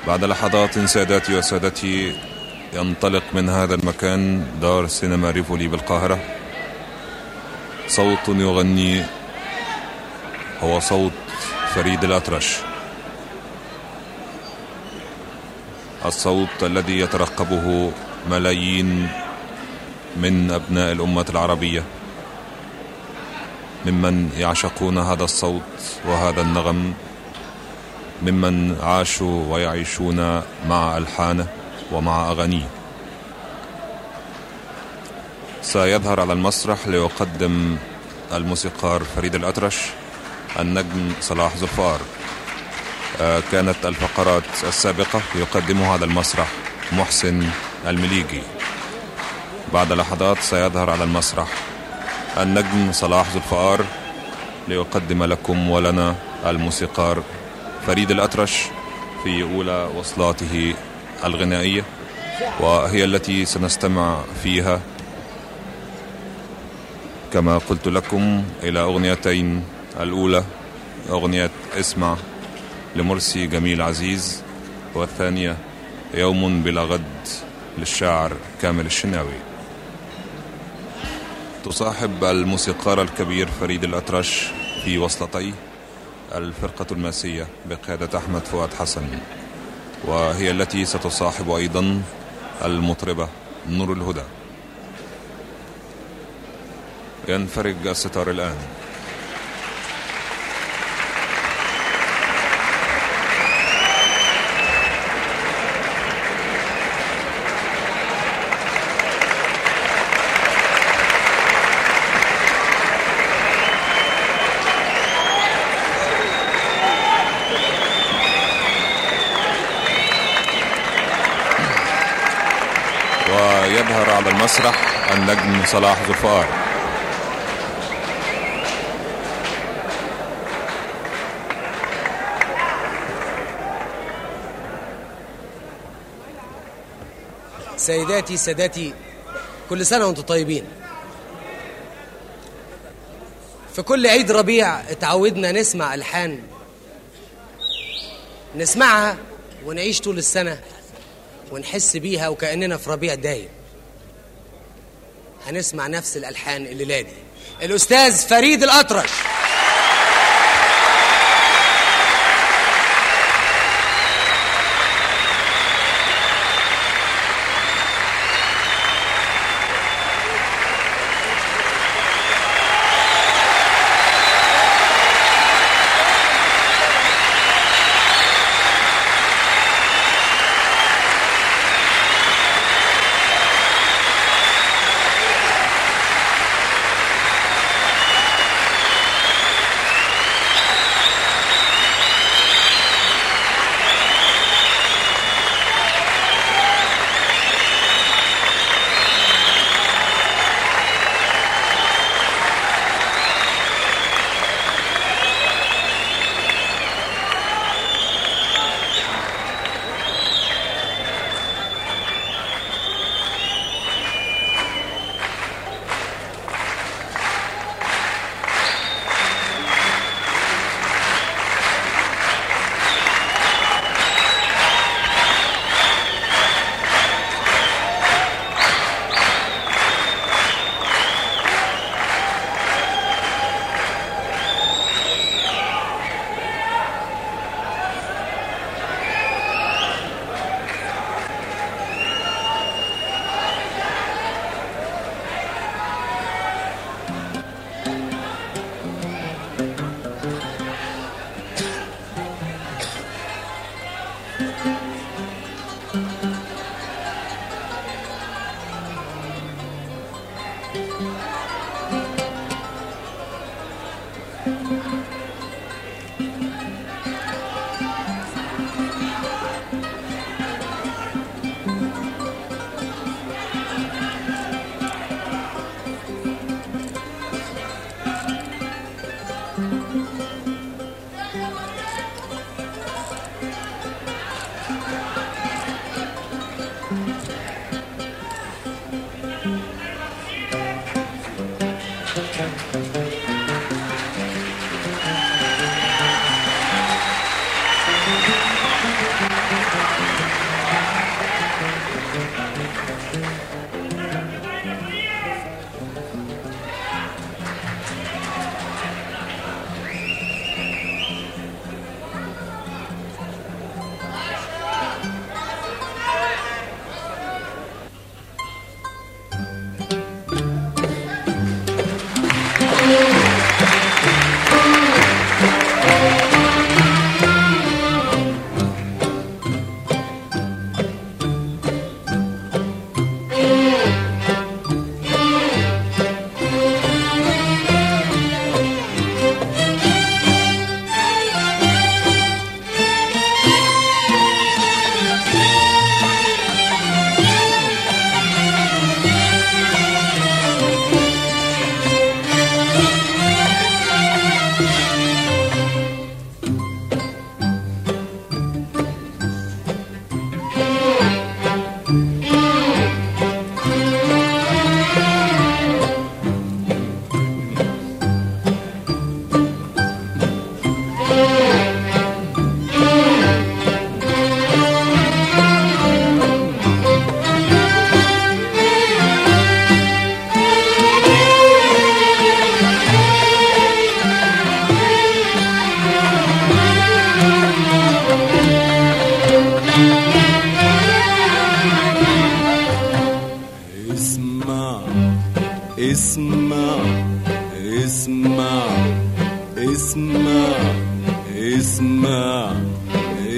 بعد لحظات سادتي وسادتي ينطلق من هذا المكان دار سينما ريفولي بالقاهرة صوت يغني هو صوت فريد الأطرش الصوت الذي يترقبه ملايين من أبناء الأمة العربية ممن يعشقون هذا الصوت وهذا النغم ممن عاشوا ويعيشون مع ألحانه ومع أغانيه سيظهر على المسرح ليقدم الموسيقار فريد الأطرش النجم صلاح زفار آه، كانت الفقرات السابقة يقدمها على المسرح محسن المليجي بعد لحظات سيظهر على المسرح النجم صلاح زفار ليقدم لكم ولنا الموسيقار فريد الأطرش في أولى وصلاته الغنائية وهي التي سنستمع فيها كما قلت لكم إلى أغنيتين الأولى أغنية اسمع لمرسي جميل عزيز والثانية يوم بلا غد للشاعر كامل الشناوي تصاحب الموسيقار الكبير فريد الأطرش في وصلتي الفرقة الماسية بقيادة أحمد فؤاد حسن وهي التي ستصاحب أيضا المطربة نور الهدى ينفرج الستار الآن ويظهر على المسرح النجم صلاح زفار سيداتي سادتي كل سنة وانتم طيبين في كل عيد ربيع اتعودنا نسمع ألحان نسمعها ونعيش طول السنة ونحس بيها وكأننا في ربيع دايم هنسمع نفس الألحان الليلة دي الأستاذ فريد الأطرش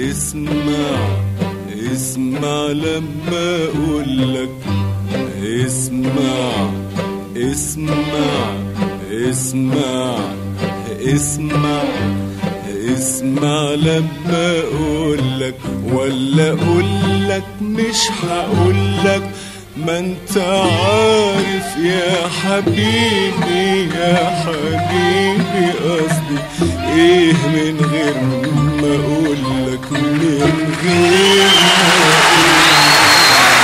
اسمع اسمع لما اقول لك اسمع اسمع اسمع اسمع اسمع لما اقول لك ولا اقول لك مش هقول لك ما انت عارف يا حبيبي يا حبيبي قصدي ايه من غير ما اقول لك من غير ما أقول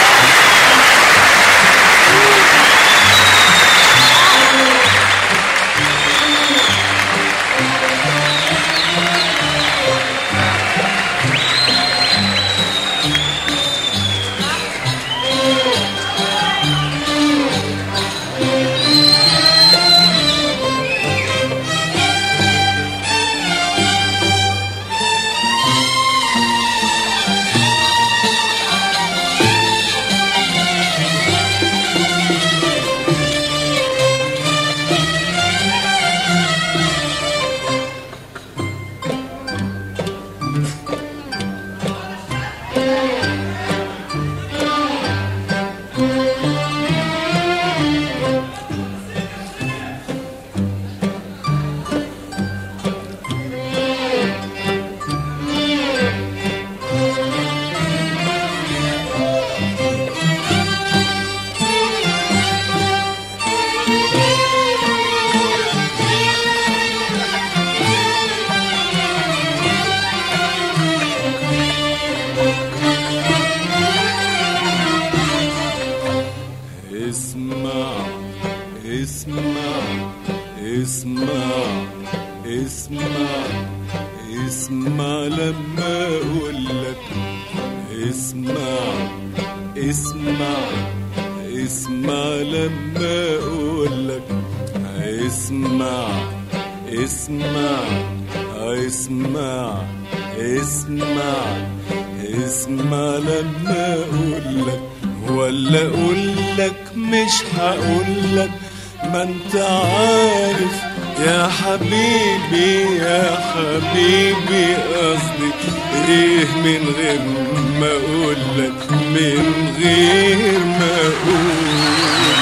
اسمع اسمع اسمع اسمع اسمع لما اقول لك اسمع اسمع اسمع لما اقول لك اسمع اسمع اسمع اسمع اسمع لما اقول لك ولا اقول لك مش هقول لك ما انت عارف يا حبيبي يا حبيبي قصدي ايه من غير ما اقول لك من غير ما اقول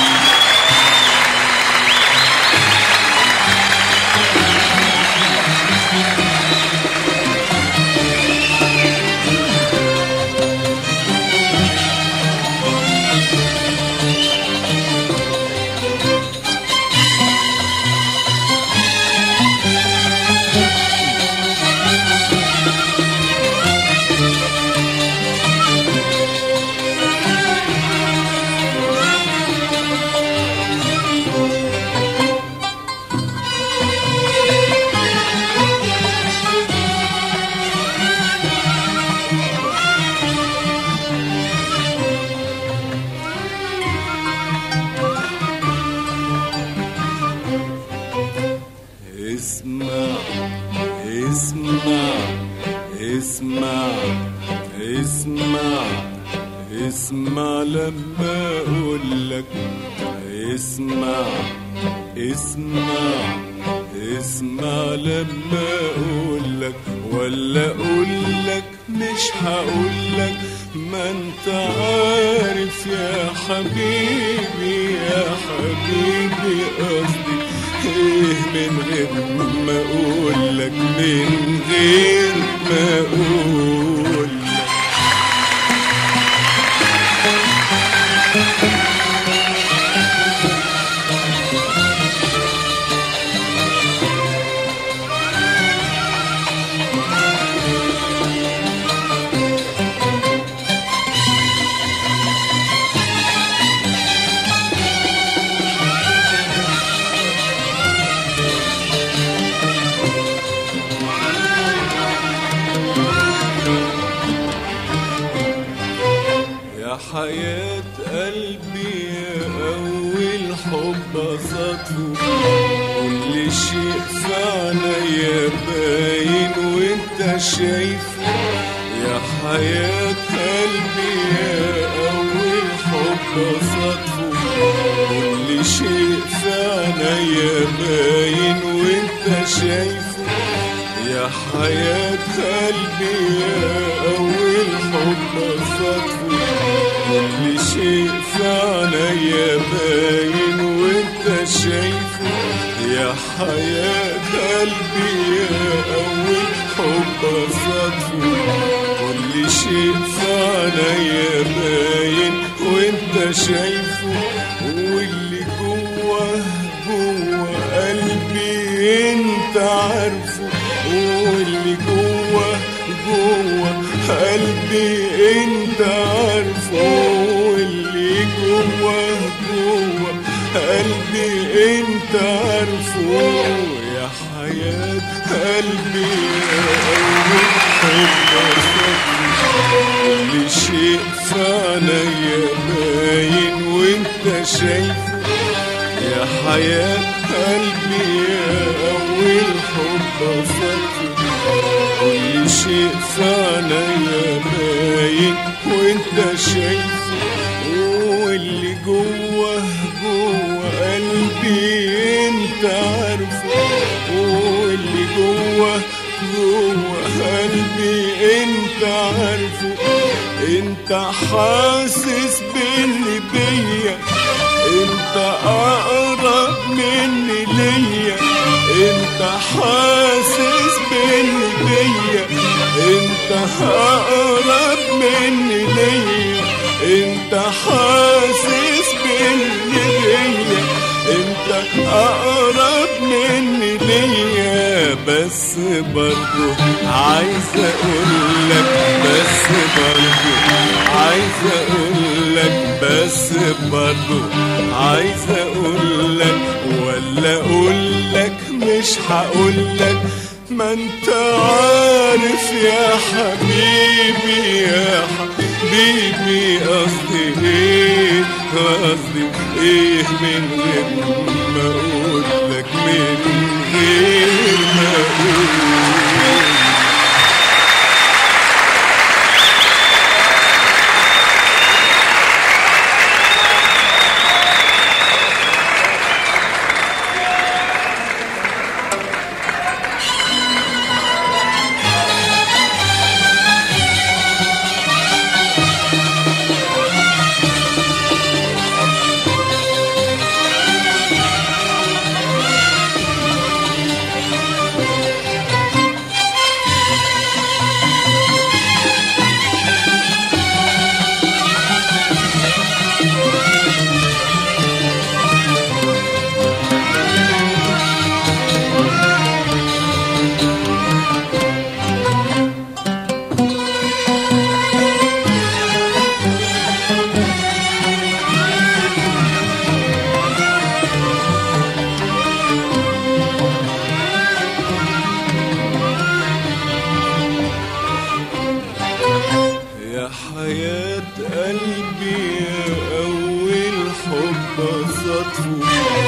اسمع اسمع اسمع اسمع اسمع لما اقول لك اسمع اسمع اسمع لما اقول لك ولا اقول لك مش هقول لك ما انت عارف يا حبيبي يا حبيبي قصدي ايه من غير ما اقول لك من غير ما اقول لك يا حياة قلبي يا أول حب صدفه كل شيء في عينيا باين وانت شايفه يا حياة قلبي يا أول حب صدفه كل شيء في عينيا باين وانت شايفه يا حياة قلبي يا أول حب خطفه كل شيء في عينيا باين وانت شايفه يا حياة قلبي يا أول حب خطفه كل شيء في عينيا باين وانت شايفه واللي جوه جوه قلبي انت عارفه واللي جوه جوه قلبي انت عارفه واللي جوه جوه قلبي انت عارفه يا حياة قلبي يا أول حب كل شيء في عينيا باين وانت شايفه يا حياة قلبي يا أول حب فاكر كل شيء في عينيا باين وانت شايفه واللي جوه جوه قلبي انت عارفه واللي جوه جوه قلبي انت عارفه انت حاسس باللي بيا انت اقرب مني ليا انت حاسس باللي بيا انت اقرب مني ليا انت حاسس باللي بيا انت اقرب مني ليا بس برضه عايز اقول لك بس برضه عايز اقول لك بس برضه عايز اقول لك ولا اقول لك مش هقول لك ما انت عارف يا حبيبي يا حبيبي قصدي ايه قصدي ايه من غير ما اقول لك من غير ما اقول يا حياة قلبي يا أول حب صدفه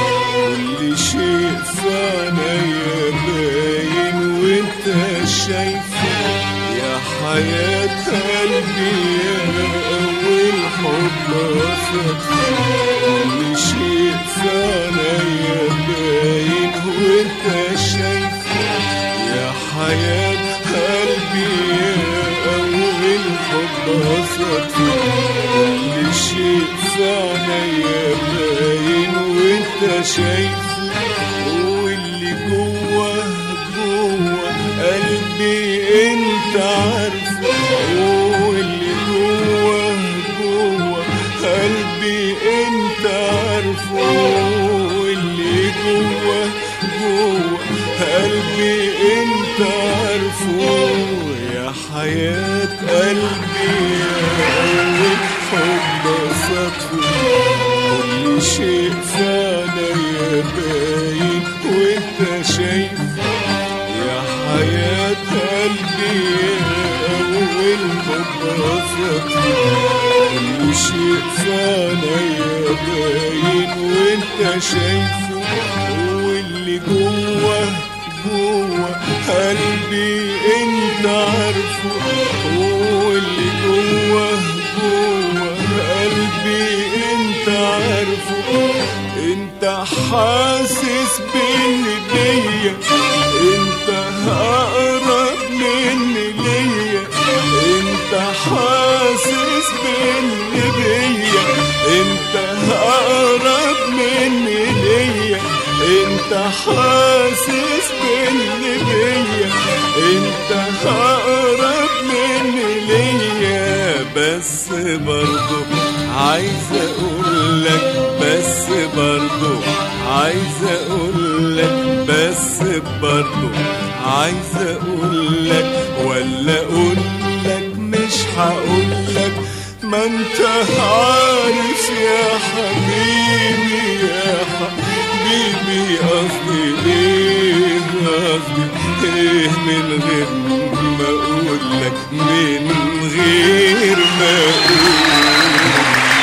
كل شيء في عينيا باين وانت شايفه يا حياة قلبي يا أول حب صدفه كل شيء في عينيا باين وانت شايفه يا حياة قلبي يا أول حب صدفه كل شيء في عينيا باين وانت شايفه واللي جوه جوه قلبي انت عارفه واللي جوه جوه قلبي انت عارفه واللي جوه جوه قلبي انت عارفه يا حياة قلبي يا أول حب صدفه كل شيء في عينيا باين وانت شايفه يا حياة قلبي يا أول حب صدفه كل شيء في عينيا باين وانت شايفه واللي جوه جوه قلبي انت عارفه واللي جوه جوه قلبي انت عارفه انت حاسس باللي بيا انت اقرب مني انت حاسس باللي بيا انت اقرب مني ليا انت حاسس باللي بيا انت اقرب مني ليا بس برضو عايز اقول لك بس برضو عايز اقول لك بس برضو عايز اقول لك ولا اقول لك مش هقول لك ما انت عارف يا حبيبي يا حبيبي قصدي ايه قصدي ايه من غير ما اقول لك من غير ما اقول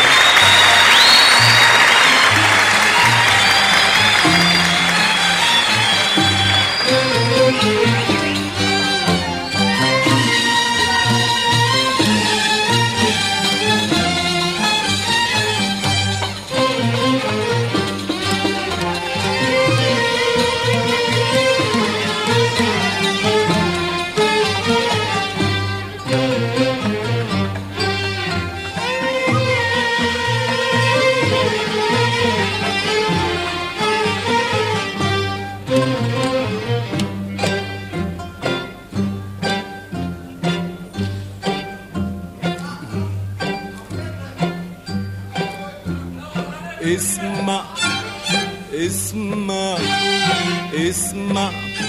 اسمع اسمع اسمع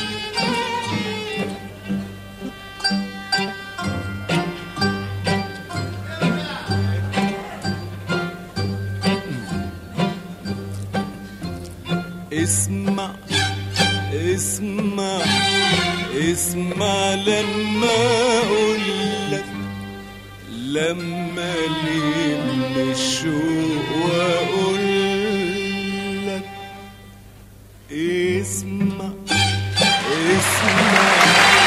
اسمع اسمع اسمع لما اقول لك لما لم الشوق واقول لك اسمع اسمع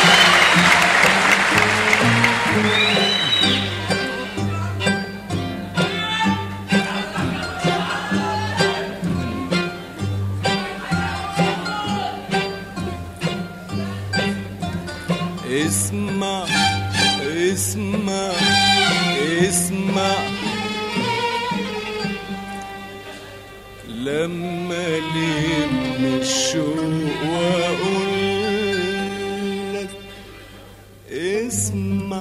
اسمع اسمع اسمع لما لم الشوق واقول لك اسمع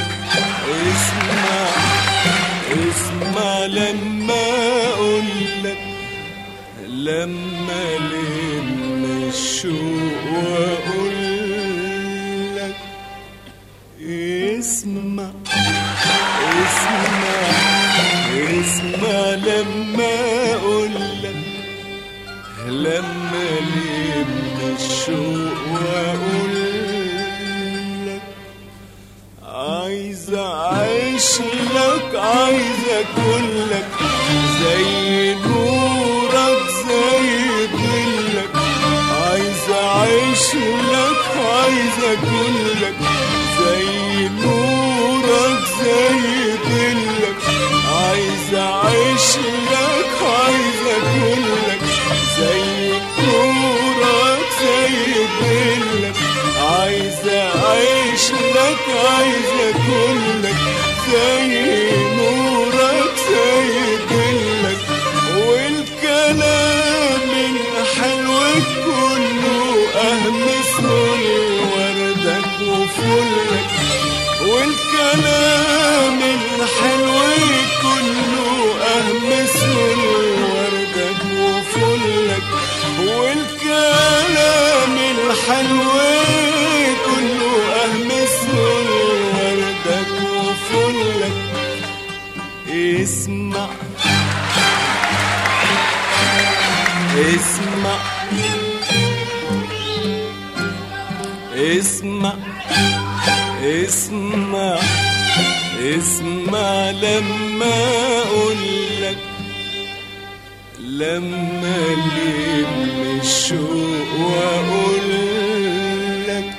اسمع اسمع لما اقول لك لما لم الشوق واقول لك اسمع اسمع اسمع لما اقول لك لما لم الشوق واقول لك عايز اعيش لك عايز اكون لك زي نورك زي ظلك عايز اعيش لك عايز اكون لك زي نورك زي ظلك عايز اعيش لك عايز اكون لك زي نورك زي ظلك عايز اعيش لك عايز اكون لك زي نورك زي ظلك والكلام الحلو كله اهمسه لوردك وفلك والكلام الحلو كله اهمسه لوردك وفلك والكلام الحلو كله اهمسه لوردك وفلك اسمع اسمع اسمع اسمع اسمع لما اقول لك لما لم الشوق واقول لك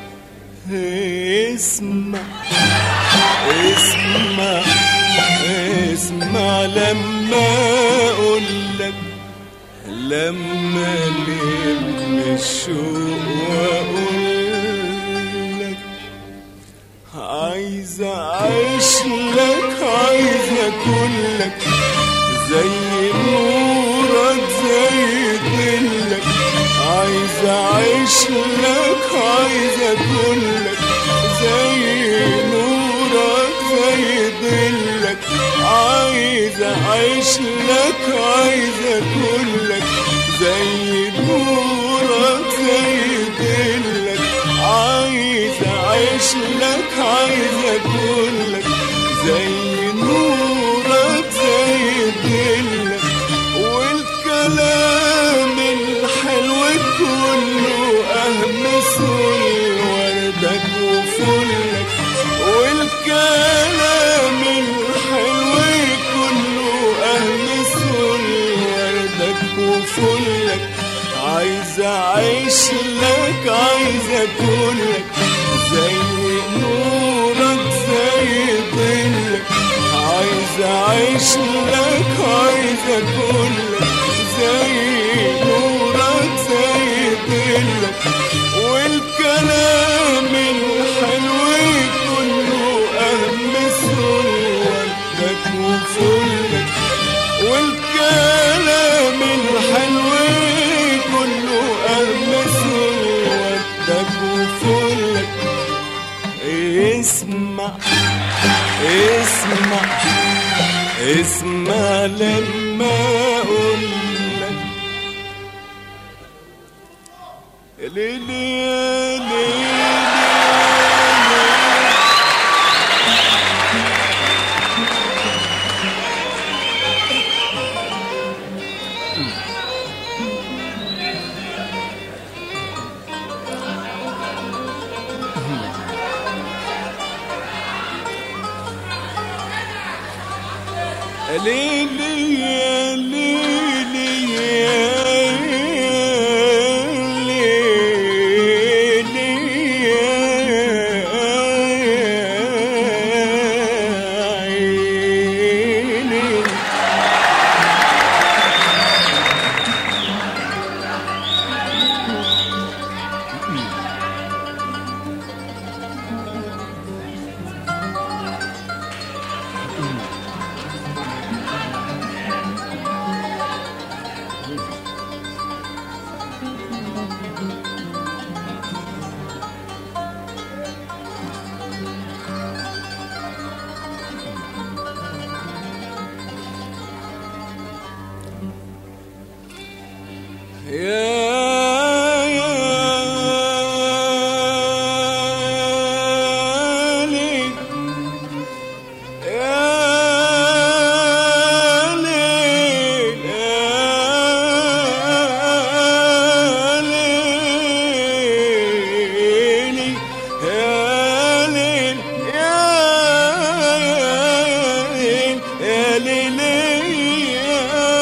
اسمع اسمع اسمع لما اقول لك لما لم الشوق واقول لك عايز عايز اعيش لك عايز اكلك زي نورك زي ظلك عايز اعيش لك عايز اكلك زي نورك زي ظلك عايز اعيش لك عايز اكلك زي نورك زي ظلك عايز اعيش لك عايز اكلك زي نورك زي ظلك والكلام الحلو كله اهمس وردك وفلك والكلام الحلو كله اهمس وردك وفلك عايز اعيش لك عايز اكلك زي نورك زي ظلك عايز اعيش لك عايز اكلك زي نورك زي ظلك والكلام الحلو كله اهمس وردك وفلك والكلام الحلو كله أهمس ودك وفلك اسمع اسمع اسمع لما أقول لك يا ليلي يا ليلي ليلي يا ليلي يا ليلي يا عيني يا يا لي يا ليل يا ليلي يا ليل يا ليل يا ليلي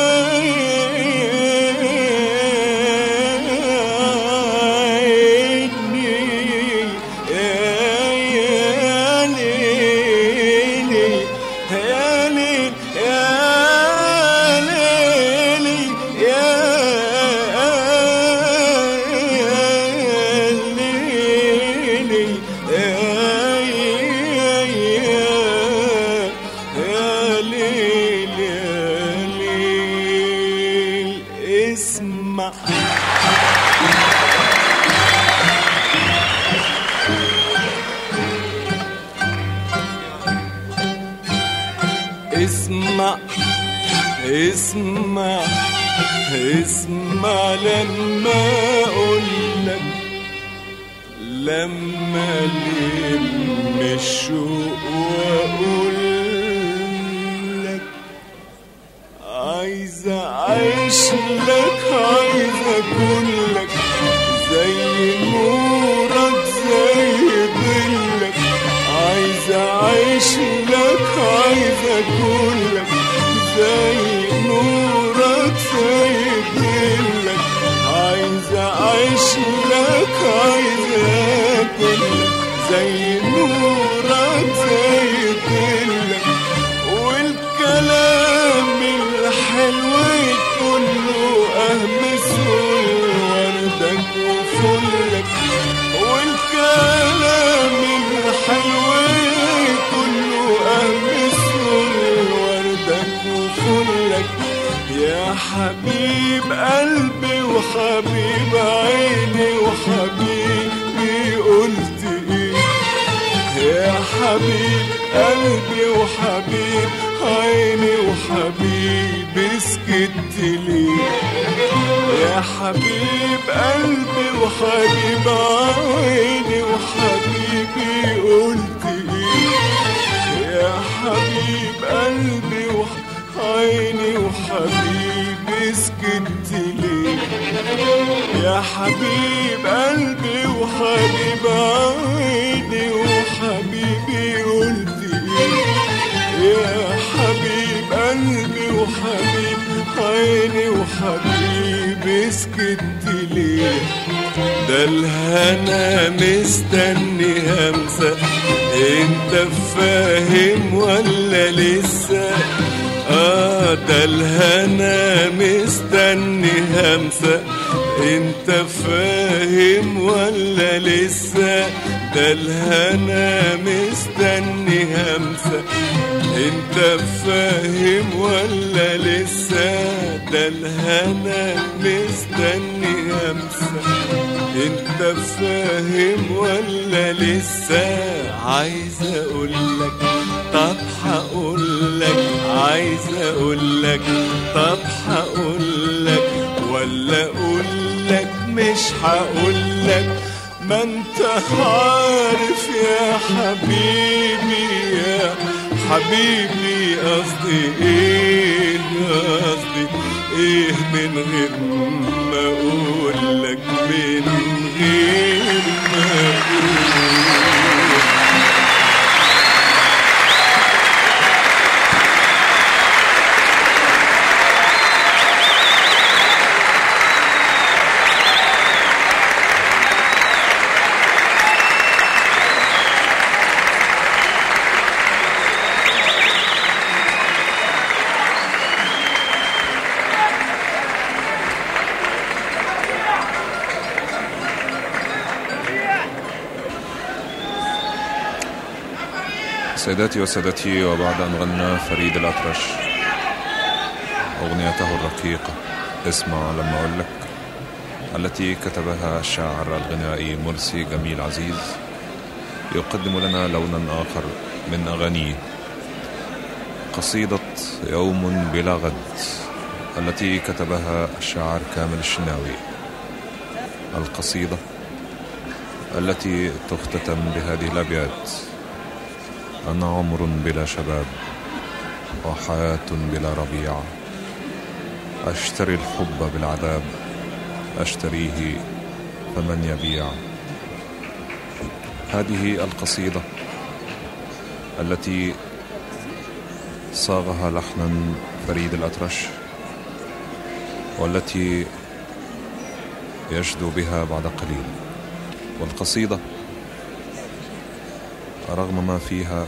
اسمع اسمع اسمع اسمع لما اقول لك لما لم الشوق واقول لك عايز اعيش لك عايز اكون لك زي نورك زي ظلك عايز اعيش لك عايز اكون لك زي نورك زي ظلك عايز اعيش لك عايز اكون لك زي نورك زي ظلك والكلام الحلو كله أهمس وردك وفلك والكلام الحلو حبيب قلبي وحبيب عيني وحبيبي قلت ايه يا حبيب قلبي وحبيب عيني وحبيبي سكت ليه يا حبيب قلبي وحبيب عيني وحبيبي قلت ايه يا حبيب قلبي وعيني وحبيبي سكت ليه يا حبيب قلبي وحبيب عيني وحبيبي قلت ايه يا حبيب قلبي وحبيب عيني وحبيبي سكت ليه ده الهنا مستني همسة انت فاهم ولا لسه اه ده الهنا مستني همسة انت فاهم ولا لسه ده الهنا مستني همسة انت فاهم ولا لسه ده الهنا مستني همسة انت فاهم ولا لسه عايز اقولك طب هقولك عايز اقولك طب هقولك ولا اقولك مش هقولك ما انت عارف يا حبيبي يا حبيبي قصدي ايه قصدي ايه من غير ما اقولك من غير ما اقولك سيداتي وسادتي وبعد أن غنى فريد الأطرش أغنيته الرقيقة اسمع لما أقول لك التي كتبها الشاعر الغنائي مرسي جميل عزيز يقدم لنا لونا آخر من أغانيه قصيدة يوم بلا غد التي كتبها الشاعر كامل الشناوي القصيدة التي تختتم بهذه الأبيات أنا عمر بلا شباب وحياة بلا ربيع أشتري الحب بالعذاب أشتريه فمن يبيع هذه القصيدة التي صاغها لحنا فريد الأطرش والتي يجدو بها بعد قليل والقصيده رغم ما فيها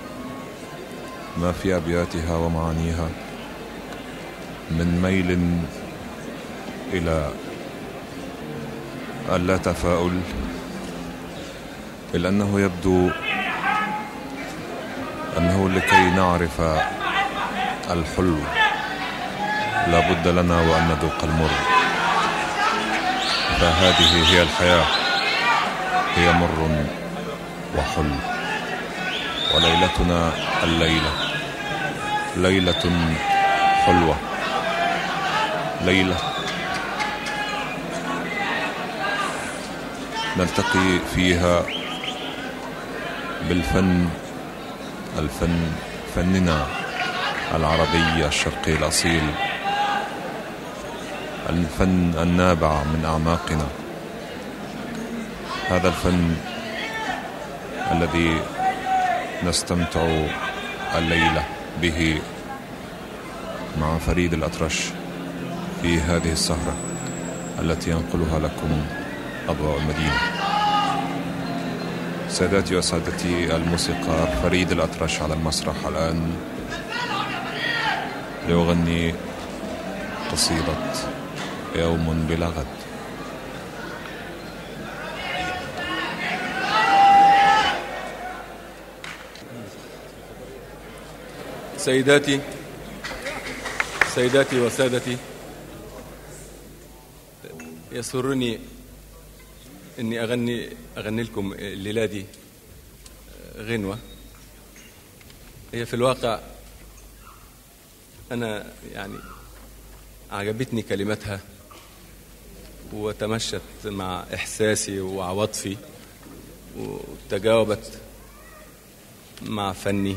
ما في أبياتها ومعانيها من ميل إلى اللا تفاؤل إلا أنه يبدو أنه لكي نعرف الحلو لا بد لنا وأن نذوق المر فهذه هي الحياة هي مر وحلو وليلتنا الليلة ليلة حلوة ليلة نلتقي فيها بالفن الفن فننا العربي الشرقي الأصيل الفن النابع من أعماقنا هذا الفن الذي نستمتع الليلة به مع فريد الأطرش في هذه السهرة التي ينقلها لكم أضواء المدينة سادتي وسادتي الموسيقار فريد الأطرش على المسرح الآن ليغني قصيدة يوم بلا غد سيداتي سيداتي وسادتي يسرني اني اغني اغني لكم الليله دي غنوه هي في الواقع انا يعني عجبتني كلماتها وتمشت مع احساسي وعواطفي وتجاوبت مع فني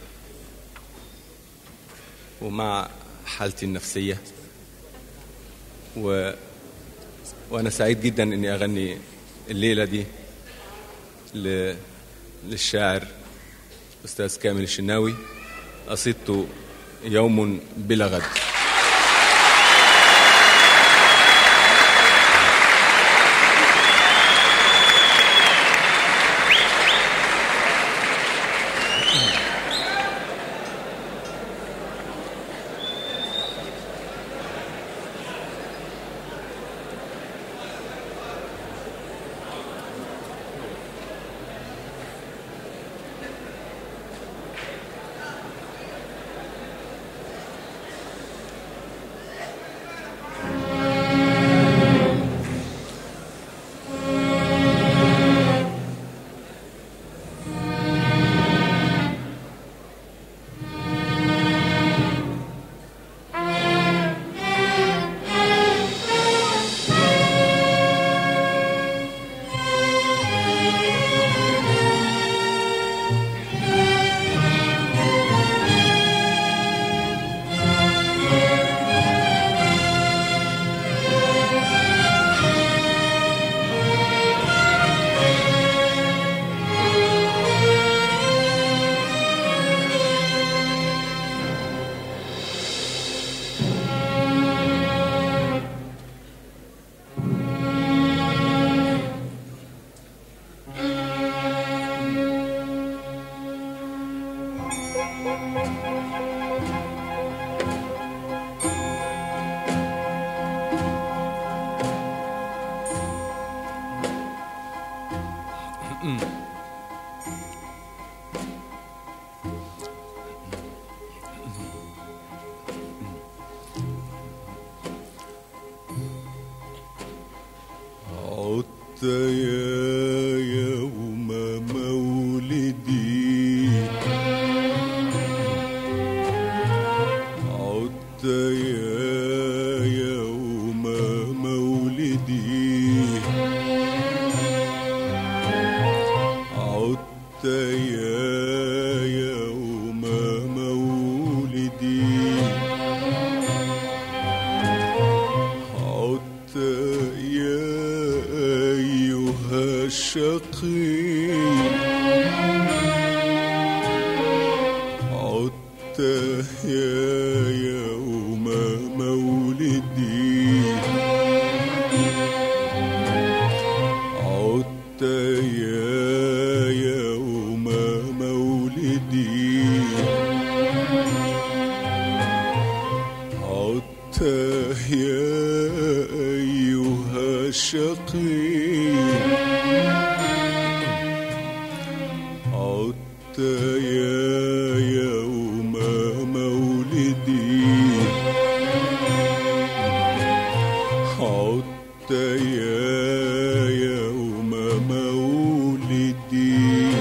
ومع حالتي النفسيه و... وانا سعيد جدا اني اغني الليله دي ل... للشاعر استاذ كامل الشناوي قصيدته يوم بلا غد عدت يا يوم مولدي عدت يا يوم مولدي عدت يا يوم مولدي عدت يا أيها الشقي عدت يا يوم مولدي عدت يا يوم مولدي عدت يا أيها الشقي عدت يا يوم مولدي عدت يا يوم مولدي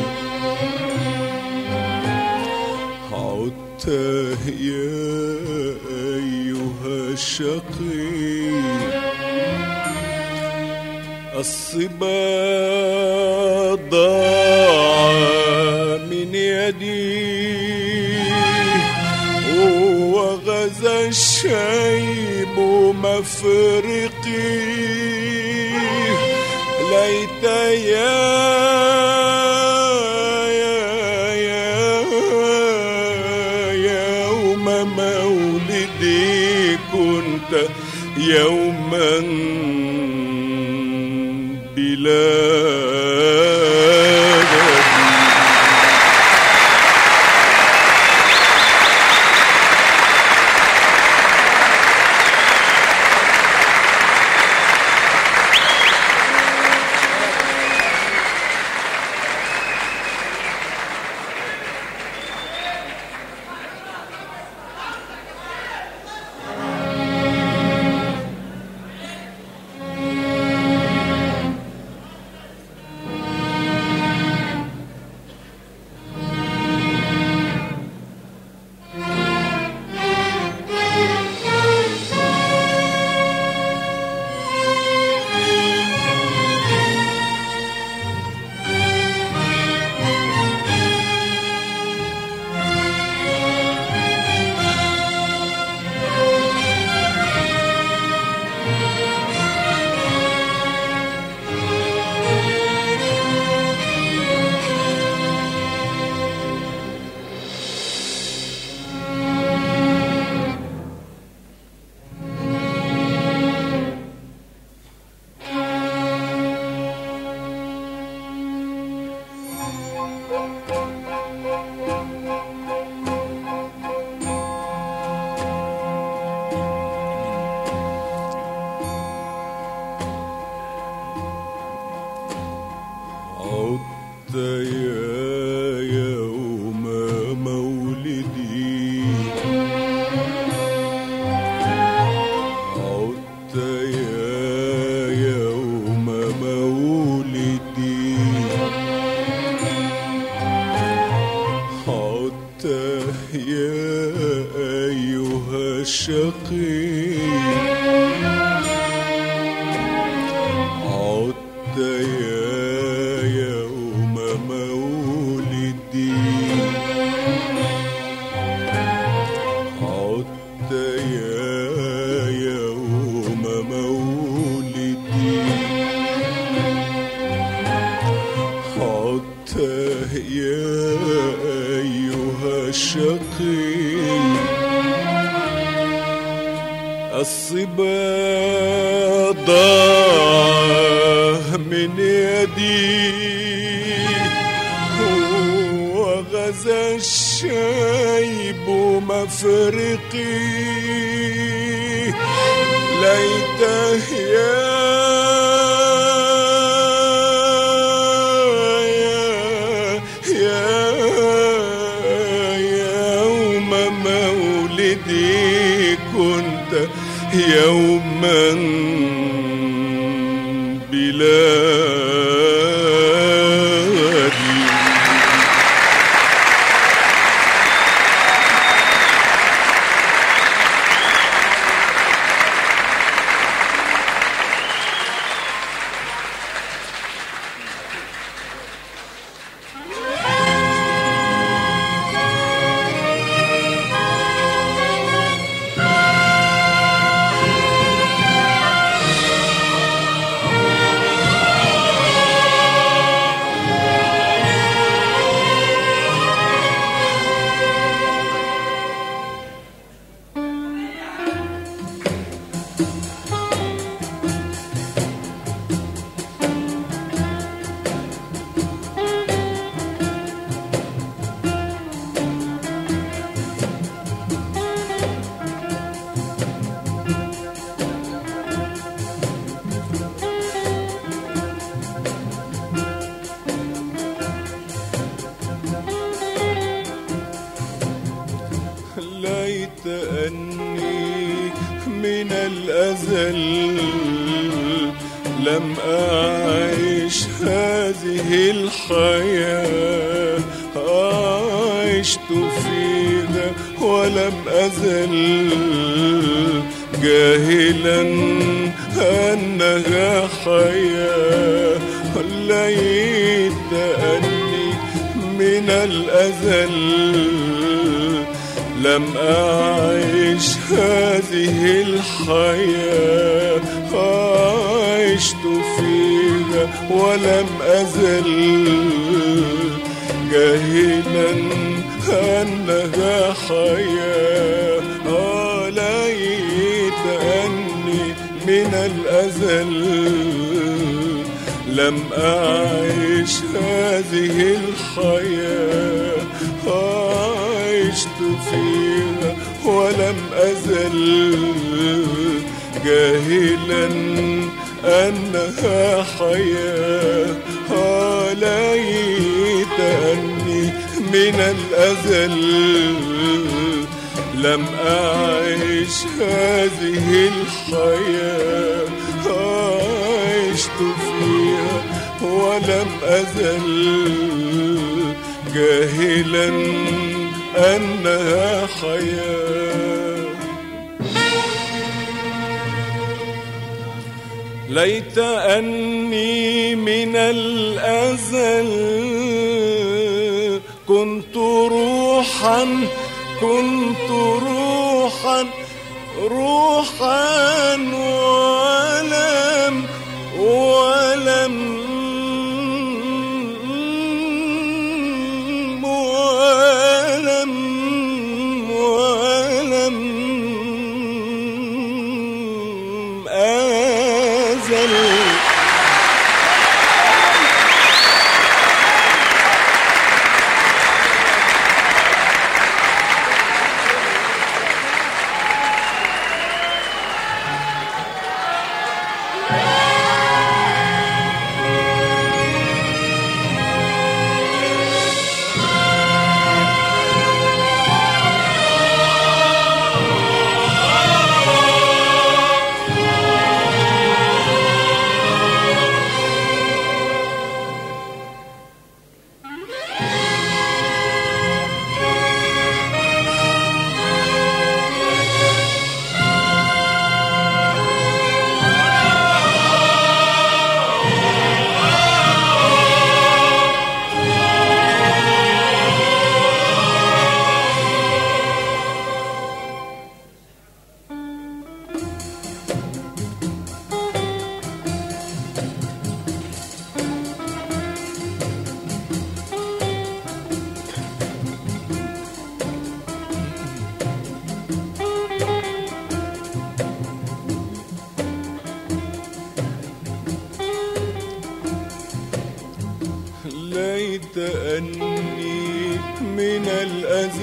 عدت يا أيها الشقي الصبا ضاع من يدي وغزا الشيب مفرقي ليت يا يا يا يوم مولدي كنت يوما بلا غد يا أيها الشقي عدت يا يوم مولدي عدت يا يوم مولدي عدت يا أيها الشقي الصبا ضاع من يدي وغزا الشيب مفرقي ليته يا يا يا يوم مولدي كنت يوما بلادي ليت أني من الأزل لم أعيش هذه الحياة عشت فيها ولم أزل جاهلا أنها حياة ليت أني من الأزل لم أعيش هذه الحياة عشت فيها ولم أزل جاهلا أنها حياة آه ليت أني من الأزل لم أعيش هذه الحياة عشت فيها ولم أزل جاهلا أنها حياة آه ليت أني من الأزل لم أعيش هذه الحياة عشت فيها ولم أزل جاهلا أنها حياة ليت أني من الأزل كنت روحا كنت روحا روحا ولم ولم ولم ولم أزل Thank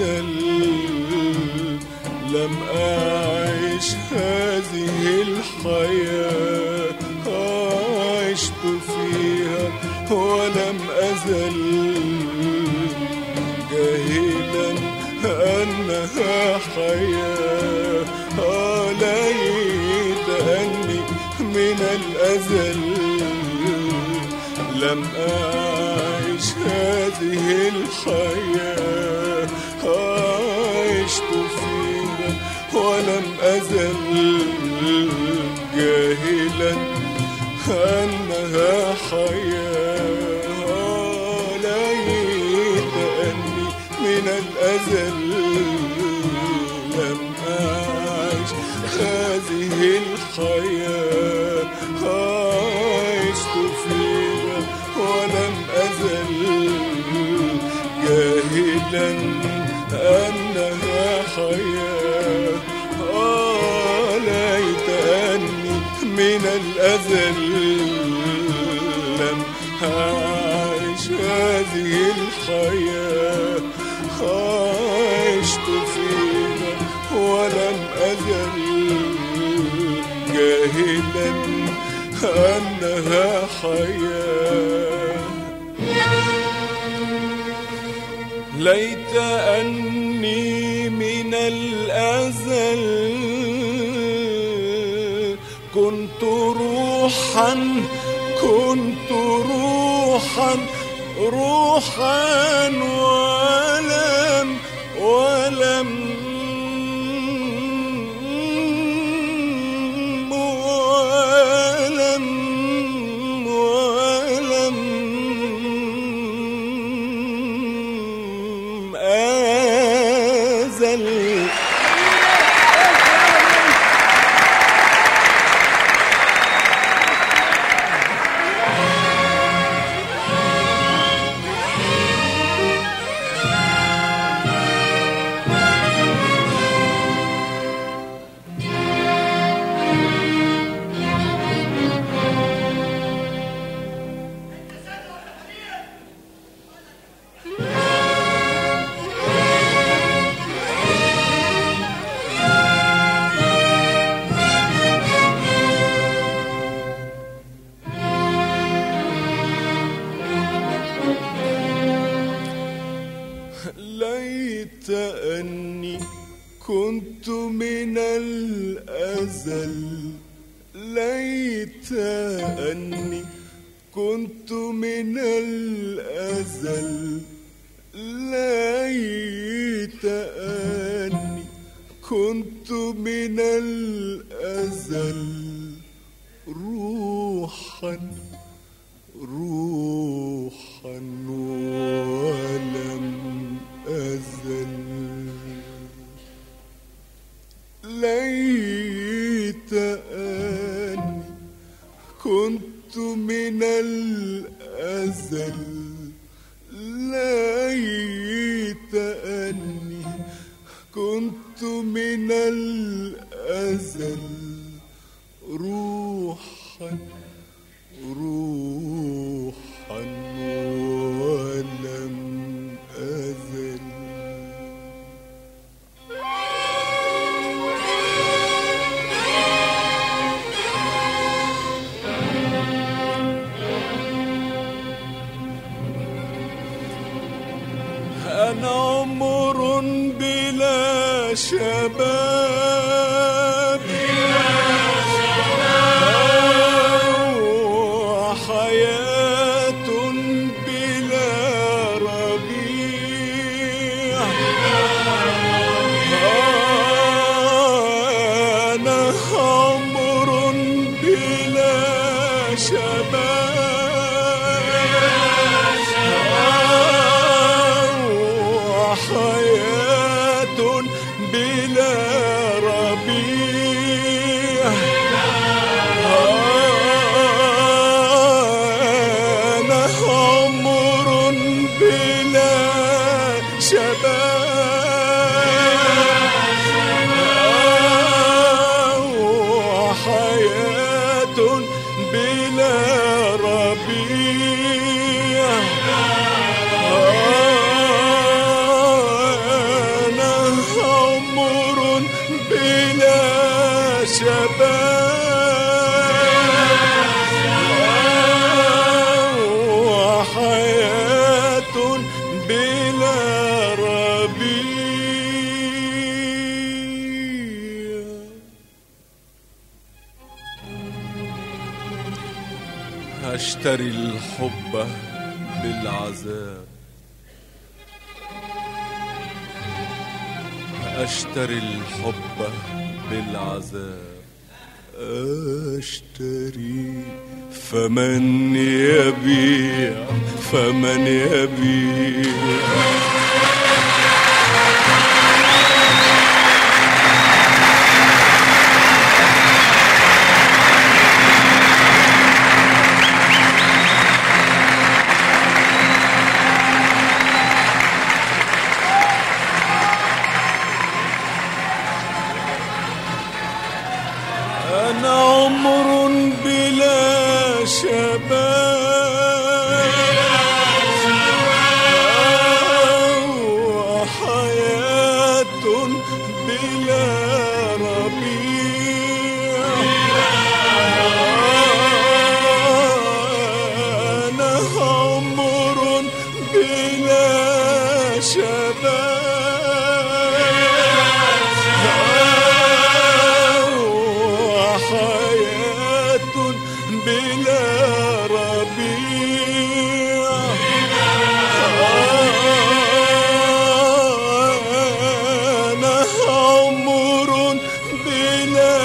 أزل لم أعيش هذه الحياة عشت فيها ولم أزل جاهلا أنها حياة آه ليت أني من الأزل لم أعيش هذه الحياة عشت فيها ولم أزل جاهلا أنها حياة ليت أني من الأزل لم أعيش هذه الحياة عشت فيها ولم أزل جاهلا أنها حياة آه ليت أني من الأزل لم أعيش هذه الحياة عشت فيها ولم أزل جاهلا أنها حياة ليت أني من الأزل كنت روحا كنت روحا روحا ولم ولم ولم ولم أزل ليت أني كنت من الأزل ليت أني كنت من الأزل ليت أني كنت من الأزل روحا روحا ولم أزل ليت أني كنت من الأزل ليت أني كنت من الأزل روحا روحا ولم أزل أنا عمر بلا شباب وحياة بلا ربيع أنا عمر بلا شباب وحياة بلا ربيع أنا عمر بلا شباب وحياة بلا ربيع شباب وحياة بلا ربيع هشتري الحب بالعذاب أشتري الحب بالعذاب أشتري فمن يبيع فمن يبيع أنا عمر بلا شباب وحياة بلا ربيع أنا عمر بلا شباب وحياة بلا ربيع أنا عمر بلا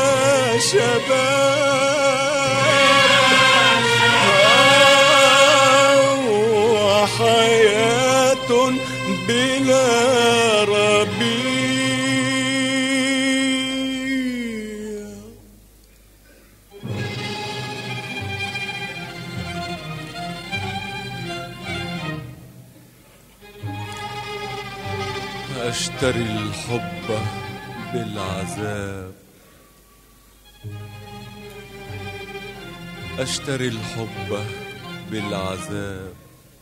شباب وحياة بلا ربيع أشتري الحب بالعذاب أشتري الحب بالعذاب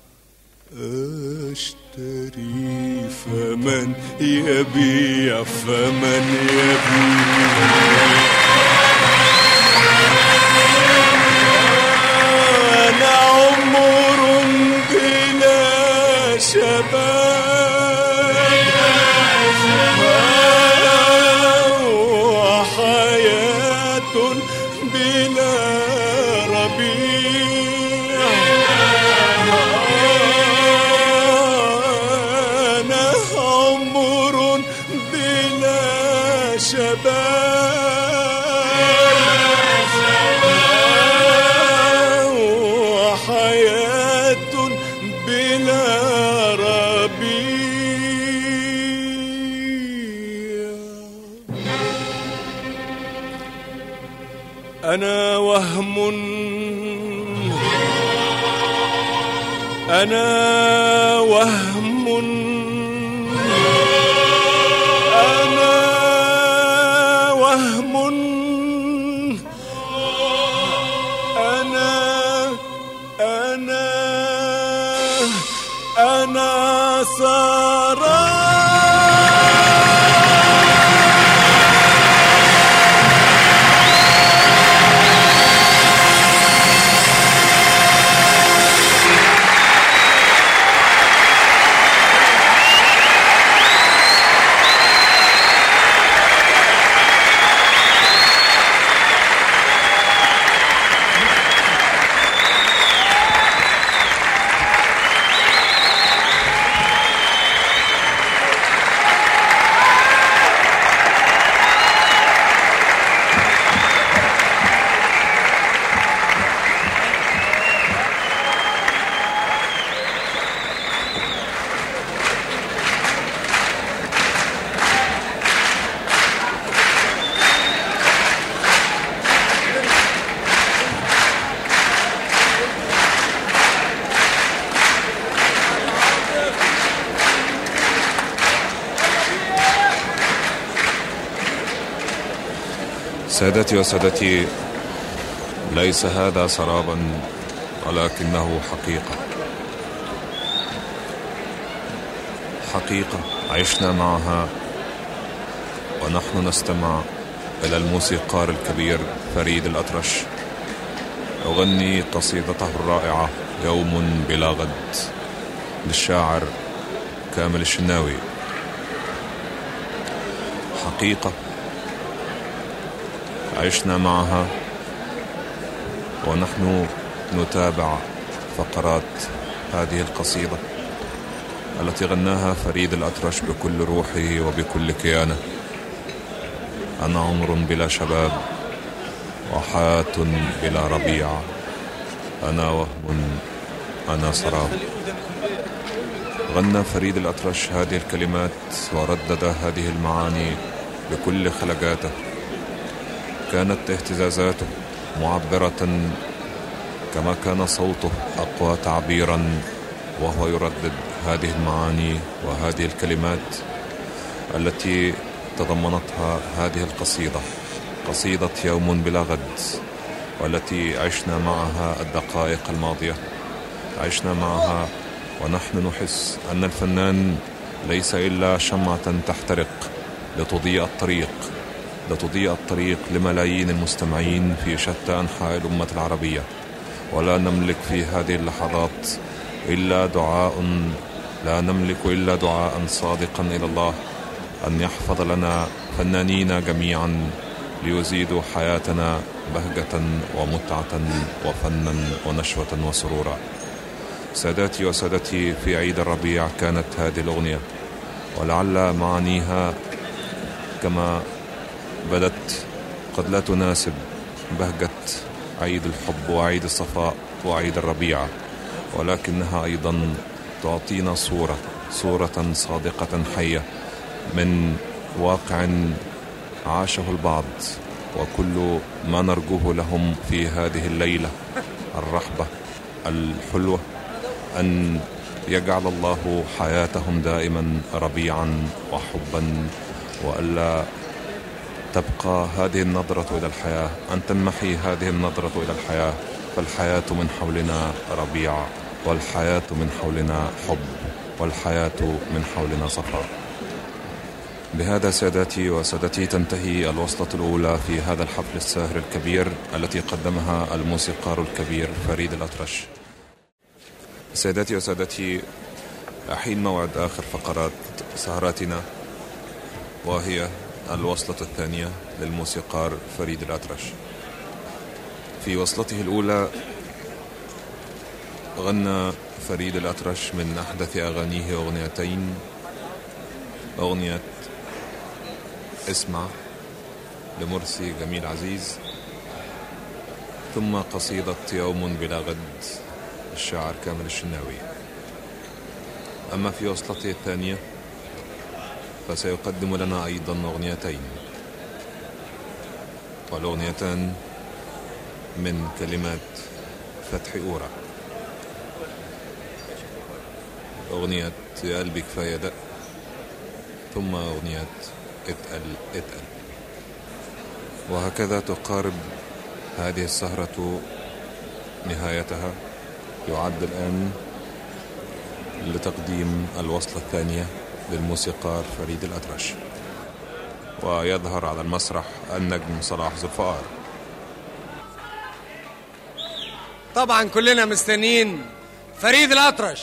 أشتري فمن يبيع فمن يبيع أنا عمر بلا شباب وحياة بلا ربيع أنا عمر بلا شباب وحياة بلا ربيع أنا وهم أنا وهم أنا وهم أنا أنا أنا سراب سادتي وسادتي ليس هذا سرابا ولكنه حقيقة حقيقة عشنا معها ونحن نستمع إلى الموسيقار الكبير فريد الأطرش أغني قصيدته الرائعة يوم بلا غد للشاعر كامل الشناوي حقيقة عشنا معها ونحن نتابع فقرات هذه القصيدة التي غناها فريد الأطرش بكل روحه وبكل كيانه أنا عمر بلا شباب وحياة بلا ربيع أنا وهم أنا سراب غنى فريد الأطرش هذه الكلمات وردد هذه المعاني بكل خلقاته كانت اهتزازاته معبرة كما كان صوته أقوى تعبيرا وهو يردد هذه المعاني وهذه الكلمات التي تضمنتها هذه القصيدة قصيدة يوم بلا غد والتي عشنا معها الدقائق الماضية عشنا معها ونحن نحس أن الفنان ليس إلا شمعة تحترق لتضيء الطريق لتضيء الطريق لملايين المستمعين في شتى أنحاء الأمة العربية ولا نملك في هذه اللحظات إلا دعاء لا نملك إلا دعاء صادقا إلى الله أن يحفظ لنا فنانين جميعا ليزيدوا حياتنا بهجة ومتعة وفنا ونشوة وسرورا ساداتي وسادتي في عيد الربيع كانت هذه الأغنية ولعل معانيها كما بدت قد لا تناسب بهجة عيد الحب وعيد الصفاء وعيد الربيع ولكنها أيضا تعطينا صورة صورة صادقة حية من واقع عاشه البعض وكل ما نرجوه لهم في هذه الليلة الرحبة الحلوة أن يجعل الله حياتهم دائما ربيعا وحبا وألا تبقى هذه النظرة إلى الحياة أن تنمحي هذه النظرة إلى الحياة فالحياة من حولنا ربيع والحياة من حولنا حب والحياة من حولنا صفاء بهذا سادتي وسادتي تنتهي الوصلة الأولى في هذا الحفل الساهر الكبير التي قدمها الموسيقار الكبير فريد الأطرش سادتي وسادتي حين موعد آخر فقرات سهراتنا وهي الوصلة الثانية للموسيقار فريد الأطرش في وصلته الأولى غنى فريد الأطرش من أحدث أغانيه أغنيتين أغنية اسمع لمرسي جميل عزيز ثم قصيدة يوم بلا غد الشاعر كامل الشناوي أما في وصلته الثانية فسيقدم لنا أيضا أغنيتين والأغنيتان من كلمات فتحي أورا أغنية يا قلبي كفاية دق ثم أغنية اتقل اتقل وهكذا تقارب هذه السهرة نهايتها يعد الآن لتقديم الوصلة الثانية للموسيقار فريد الأطرش ويظهر على المسرح النجم صلاح ذوالفقار طبعا كلنا مستنيين فريد الأطرش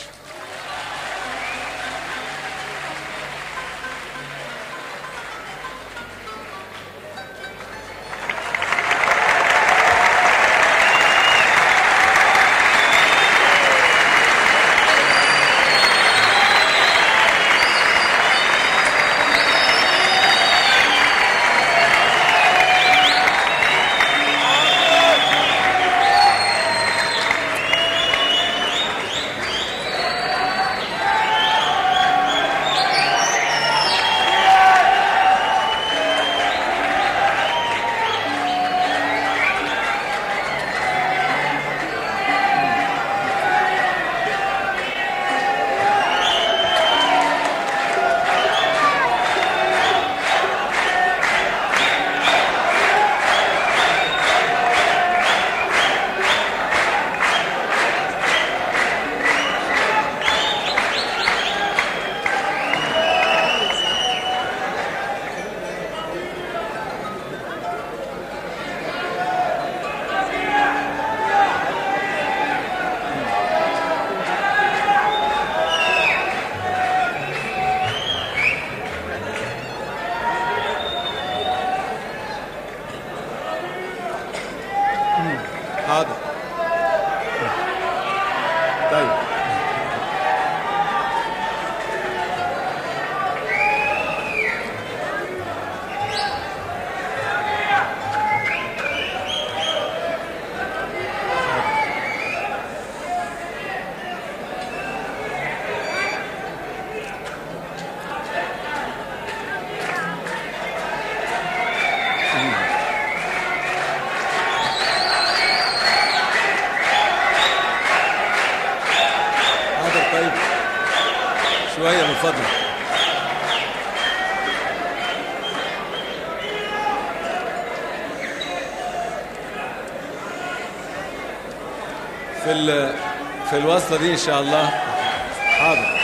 اتفضل في ال في الوصلة دي إن شاء الله حاضر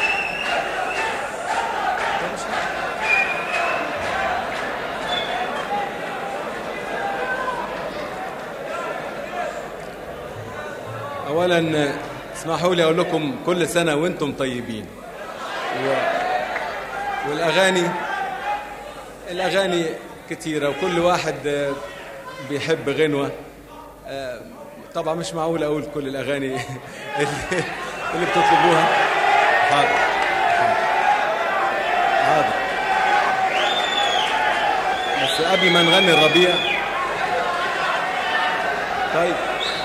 أولا اسمحوا لي أقول لكم كل سنة وأنتم طيبين و... والأغاني الأغاني كتيرة وكل واحد آه، بيحب غنوة آه، طبعا مش معقول أقول كل الأغاني اللي اللي بتطلبوها حاضر حاضر بس قبل ما نغني الربيع طيب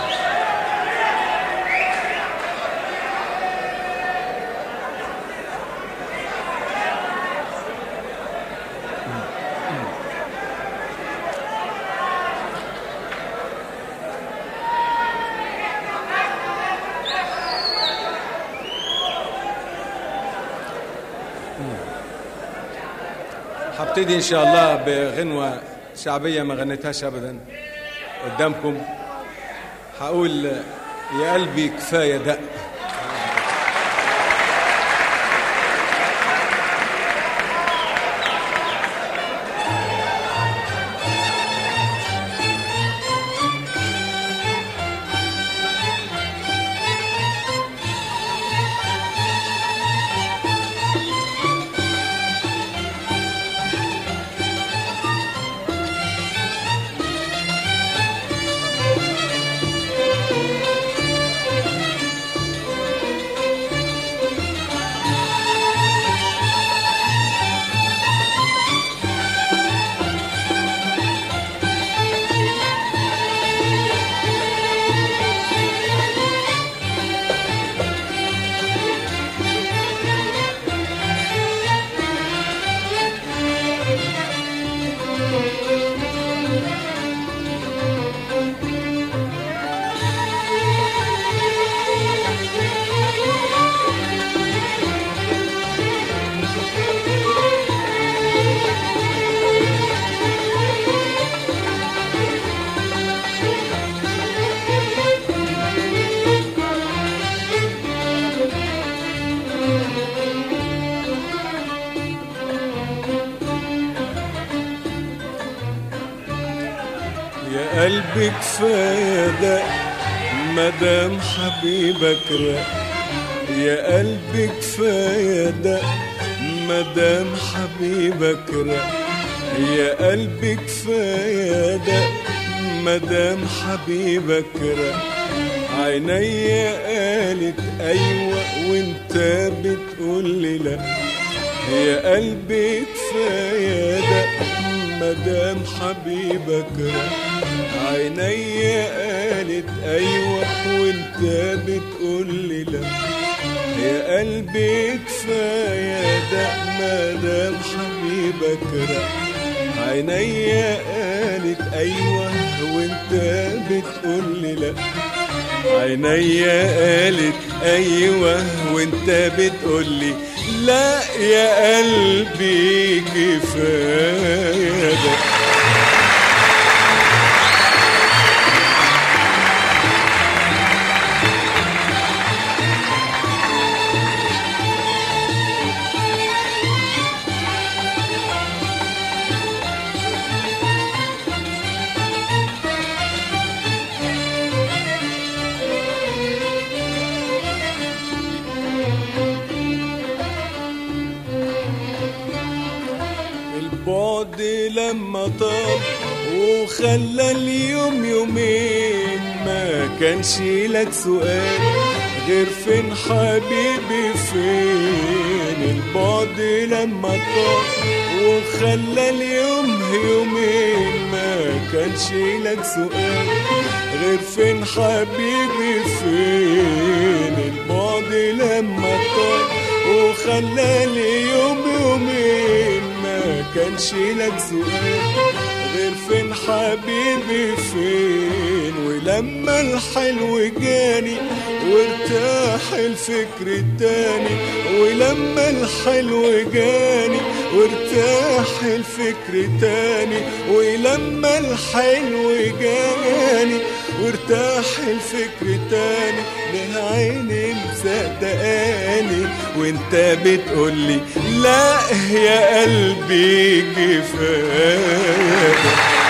هبتدي ان شاء الله بغنوه شعبيه ما غنيتهاش ابدا قدامكم هقول يا قلبي كفايه دق يا قلبي كفاية ده مدام حبيبك راق يا قلبي كفاية ده مدام حبيبك راق يا قلبي كفاية ده مدام حبيبك راق عينيا قالت ايوه وانت بتقول لي لا يا قلبي كفاية ده مدام حبيبك راق عينيا قالت ايوه وانت بتقول لي لا يا قلبي كفايه ده مدام حبيبك راق عينيا قالت ايوه وانت بتقول لي لا عينيا قالت ايوه وانت بتقول لي لا يا قلبي كفايه ده البعد لما طال وخلى اليوم يومين ما كانش لك سؤال غير فين حبيبي فين البعد لما طال وخلى اليوم يومين ما كانش لك سؤال غير فين حبيبي فين البعد لما طال وخلى اليوم يومين ما كانش كانش لك سؤال غير فين حبيبي فين ولما الحلو جاني وارتاح الفكر التاني ولما الحلو جاني وارتاح الفكر تاني ولما الحلو جاني وارتاح الفكر تاني ليه عيني مصدقاني وانت بتقولي لا يا قلبي كفايه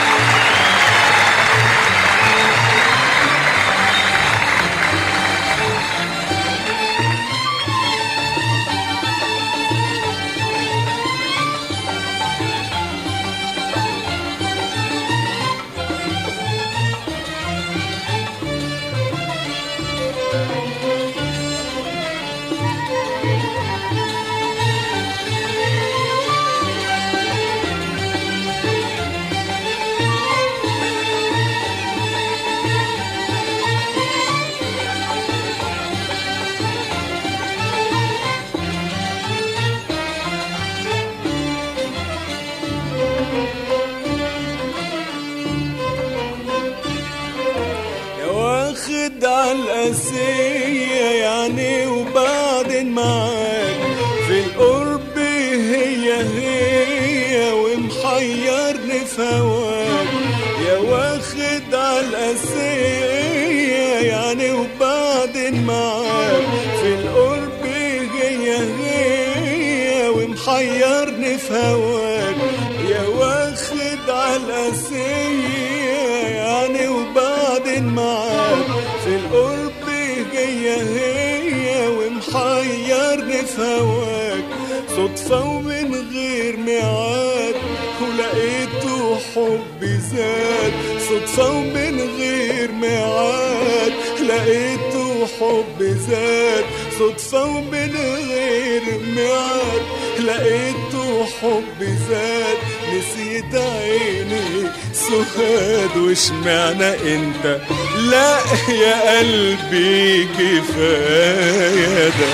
يا واخد على القاسية يعني وبعدين معاك في القرب هي هي ومحيرني في هواك يا واخد على القاسية يعني وبعدين معاك في القرب هي هي ومحيرني في هواك يا واخد على القاسية يعني وبعدين معاك في القرب جاية هي ومحيرني في هواك صدفة ومن غير ميعاد ولقيته حبي زاد صدفة ومن غير ميعاد لقيته حبي زاد صدفة ومن غير ميعاد لقيته حبي زاد نسيت عيني سهاد وشمعنى انت لا يا قلبي كفايه ده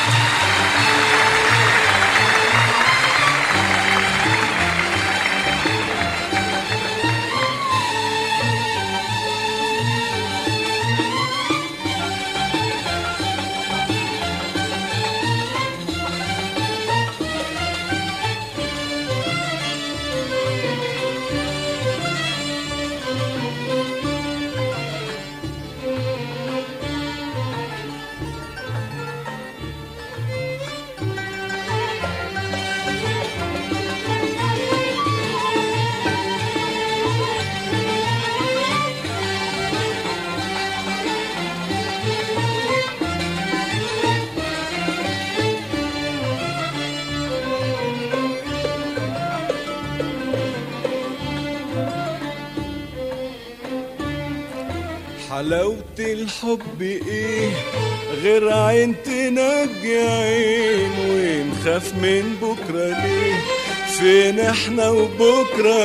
حلاوة الحب ايه غير عين تنجي عين ونخاف من بكرة ليه فين احنا وبكرة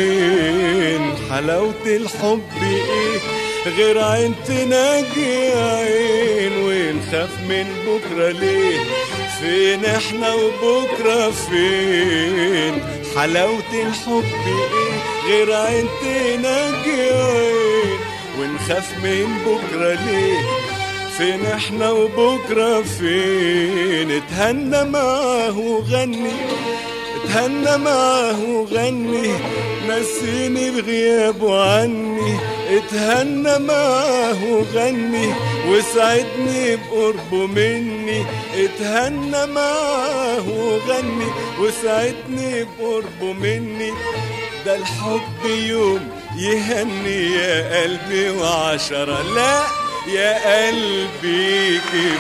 فين حلاوة الحب ايه غير عين تنجي عين ونخاف من بكرة ليه فين احنا وبكرة فين حلاوة الحب ايه غير عين تنجي عين ونخاف من بكرة ليه فين احنا وبكرة فين اتهنى معاه وغني اتهنى معاه وغني نسيني بغيابه عني اتهنى معاه وغني وسعدني بقربه مني اتهنى معاه وغني وسعدني بقربه مني ده الحب يوم يهني يا قلبي وعشرة لا يا قلبي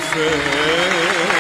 كفاية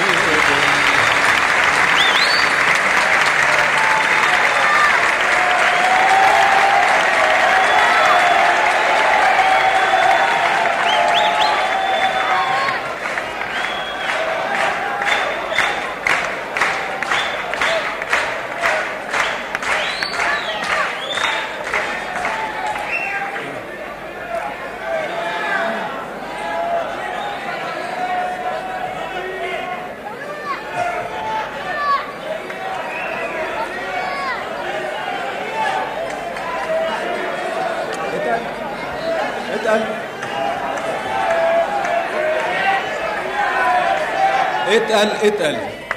اتقل اتقل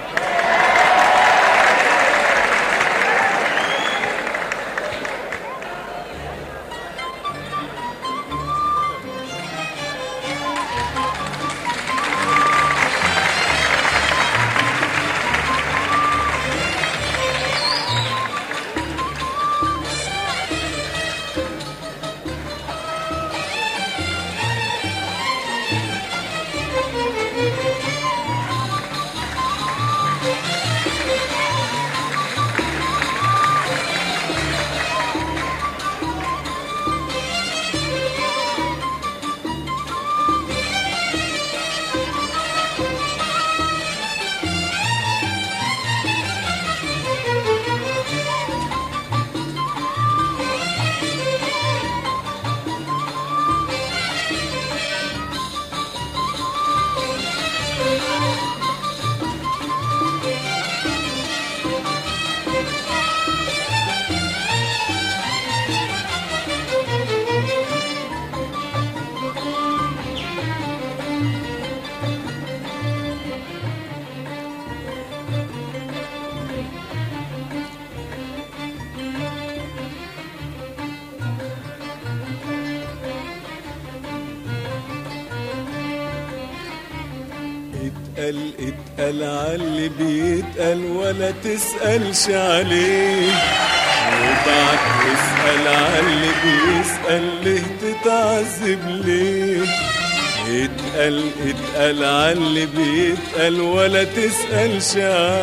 اتقل اتقل عاللي بيتقل ولا تسألش عليه وبعد اسأل عاللي بيسأل ليه تتعذب ليه اتقل اتقل عاللي بيتقل ولا تسألش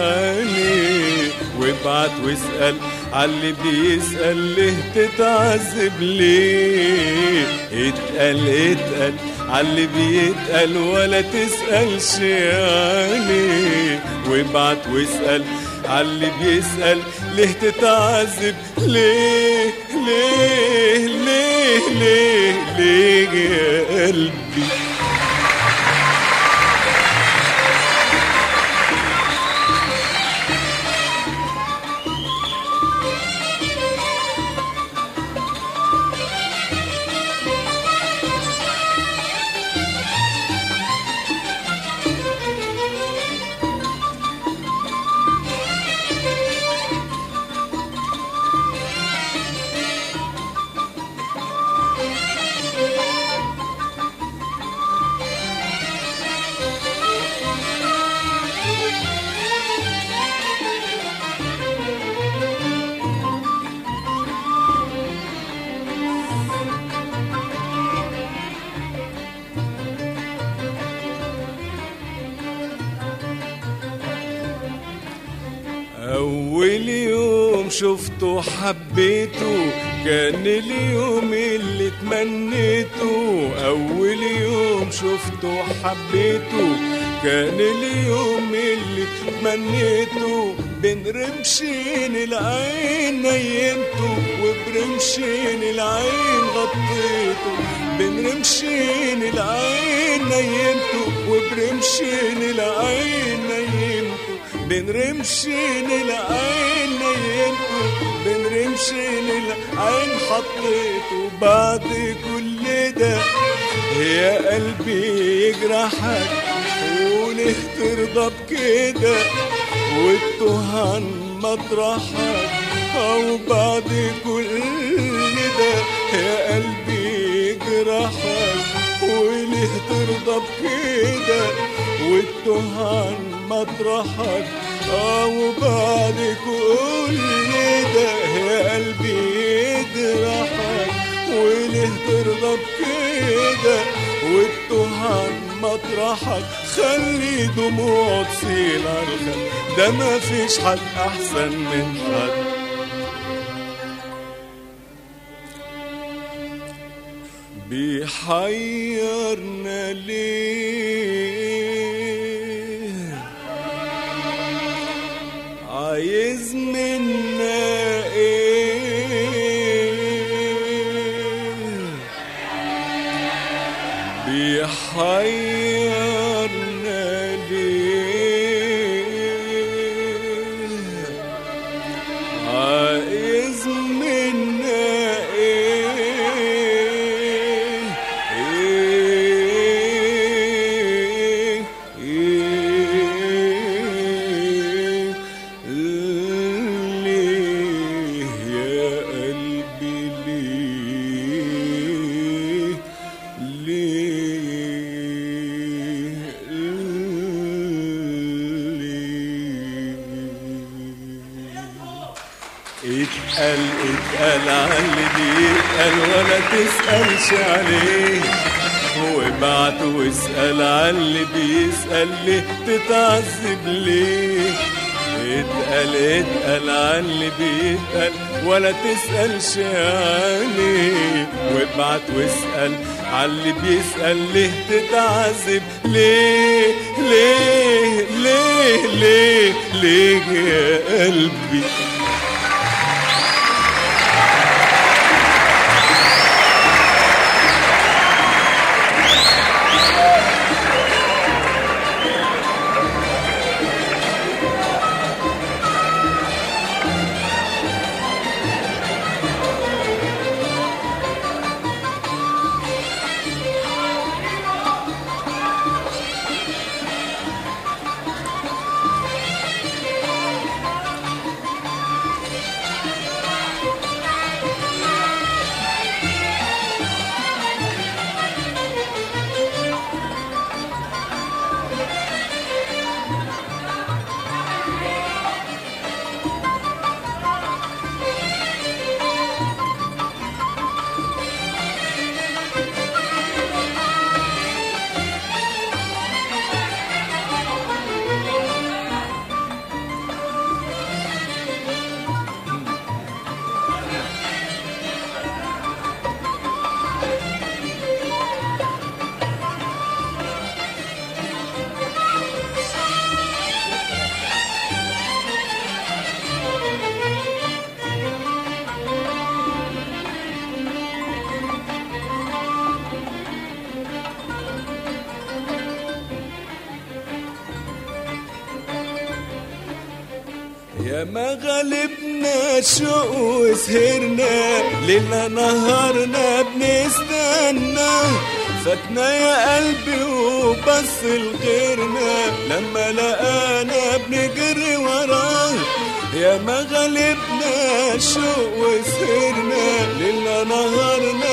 عليه وابعت واسأل عاللي بيسأل ليه تتعذب ليه اتقل اتقل عاللي بيتقل ولا تسألش عليه وابعت واسأل عاللي بيسأل ليه تتعذب ليه ليه ليه ليه ليه يا قلبي أول يوم شفته حبيته كان اليوم اللي تمنيته أول يوم شفته حبيته كان اليوم اللي تمنيته بين رمشين العين نيمته وبرمشين العين غطيته بين رمشين العين نيمته وبرمشين العين نيمته بين رمشين العين نيمته بين رمشين العين حطيته بعد كل ده يا قلبي يجرحك وليه ترضى بكده وتوه عن مطرحك او بعد كل ده يا قلبي يجرحك وليه ترضى بكده وتوه عن مطرحك او بعد كل ده يا قلبي يجرحك وليه ترضى بكده وتوه عن مطرحك خلي دموع تسيل على الخد ده ما فيش حد احسن من حد بيحيرنا ليه عايز منا ايه بيحيرنا ليه عايز منا ايه ايه اتقل اتقل على اللي بيتقل ولا تسألش عليه وابعت واسأل على اللي بيسأل ليه تتعذب ليه اتقل اتقل على اللي بيتقل ولا تسألش عليه وابعت واسأل على اللي بيسأل ليه تتعذب ليه ليه ليه ليه ليه يا قلبي يا ما غلبنا شوق وسهرنا ليلنا نهارنا بنستنى فاتنا يا قلبي وبس لغيرنا لما لقانا بنجري وراه يا ما غلبنا شوق وسهرنا ليلنا نهارنا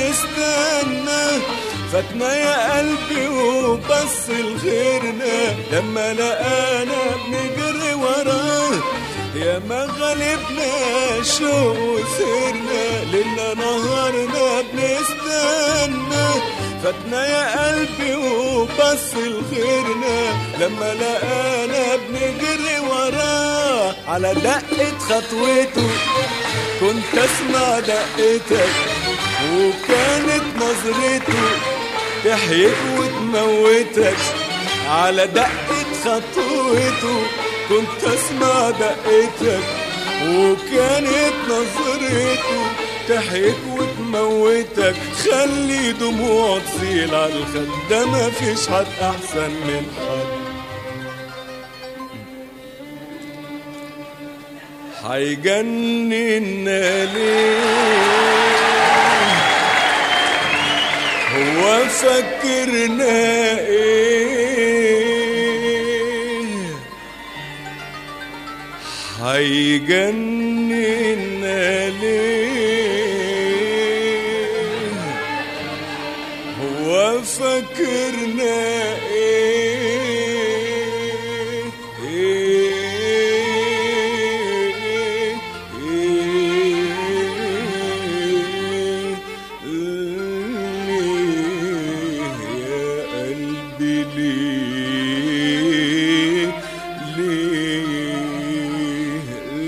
نستنى فاتنا يا قلبي وبس لغيرنا لما لقانا بنجري وراه يا ما غلبنا شوق وسهرنا ليلنا نهارنا بنستنى فاتنا يا قلبي وبس لغيرنا لما لقانا بنجري وراه على دقة خطوته كنت اسمع دقتك وكانت نظرته تحييك وتموتك على دقة خطوته كنت اسمع دقتك وكانت نظرته تحييك وتموتك خلي دموع تسيل على الخد ده مفيش حد احسن من حد هيجننا ليه هو فكرنا ايه هيجننا ليه هو فكرنا ايه ايه ليه يا قلبي ليه ليه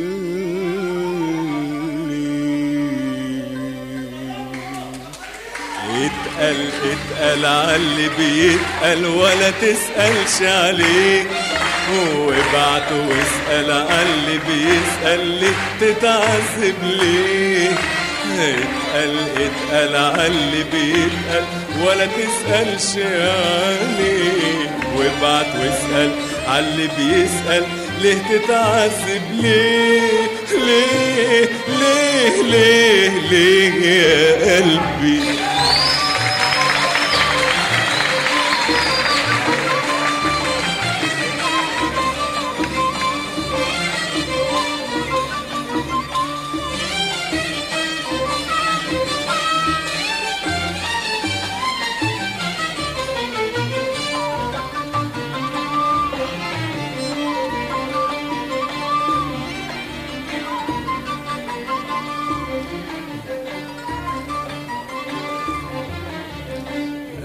ليه اتقل اتقل عاللي بيتقل ولا تسألش عليه وابعت واسأل عاللي بيسأل ليه تتعذب ليه اتقل اتقل عاللي بيتقل ولا تسألش عليه وابعت واسأل عاللي بيسأل ليه تتعذب ليه ليه ليه ليه ليه يا قلبي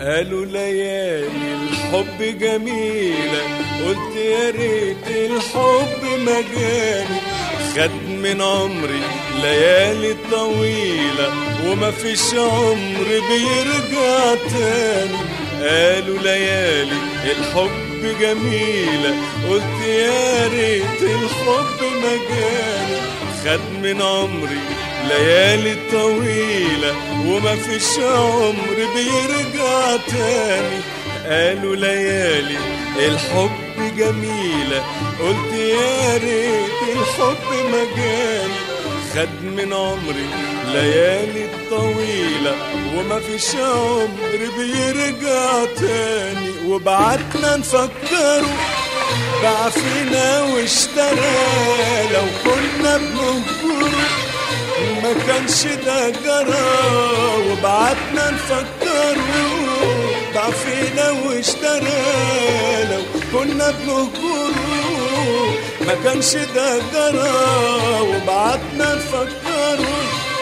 قالوا ليالي الحب جميلة قلت يا ريت الحب مجاني خد من عمري ليالي طويلة وما فيش عمر بيرجع تاني قالوا ليالي الحب جميلة قلت يا ريت الحب مجاني خد من عمري ليالي طويلة وما فيش عمر بيرجع تاني قالوا ليالي الحب جميلة قلت يا ريت الحب مجاني خد من عمري ليالي طويلة وما فيش عمر بيرجع تاني وبعتنا نفكره باع فينا واشترى لو كنا بنهجره ما كانش ده جرى وبعتنا نفكره باع فينا واشترى لو كنا بنهجره ما كانش ده جرى وبعتنا نفكره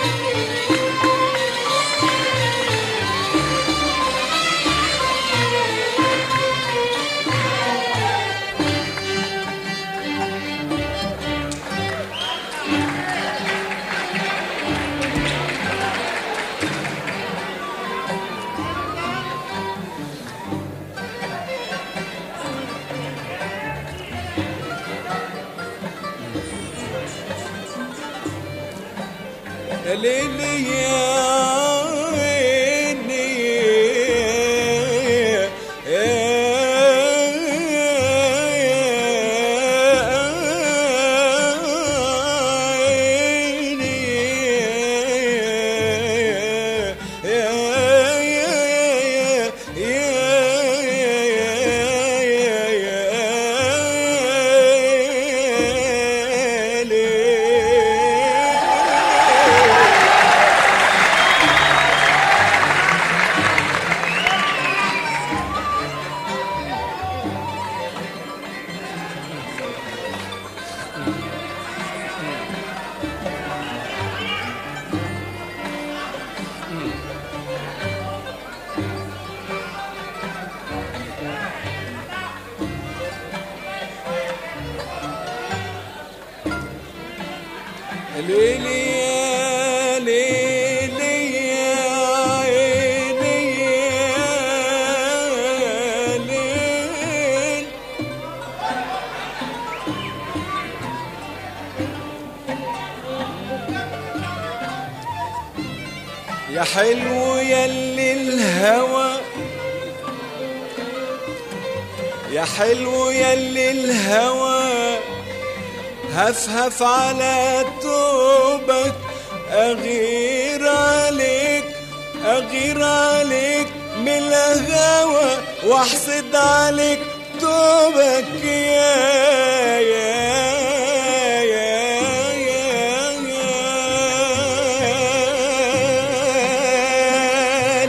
يا ليلي يا عيني يا عيني يا ليلي يا ليلي يا عيني يا ليل يا حلو يلي الهوى يا حلو يلي الهوى هفهف على توبك أغير عليك أغير عليك من الهوى واحسد عليك توبك يا يا يا يا يا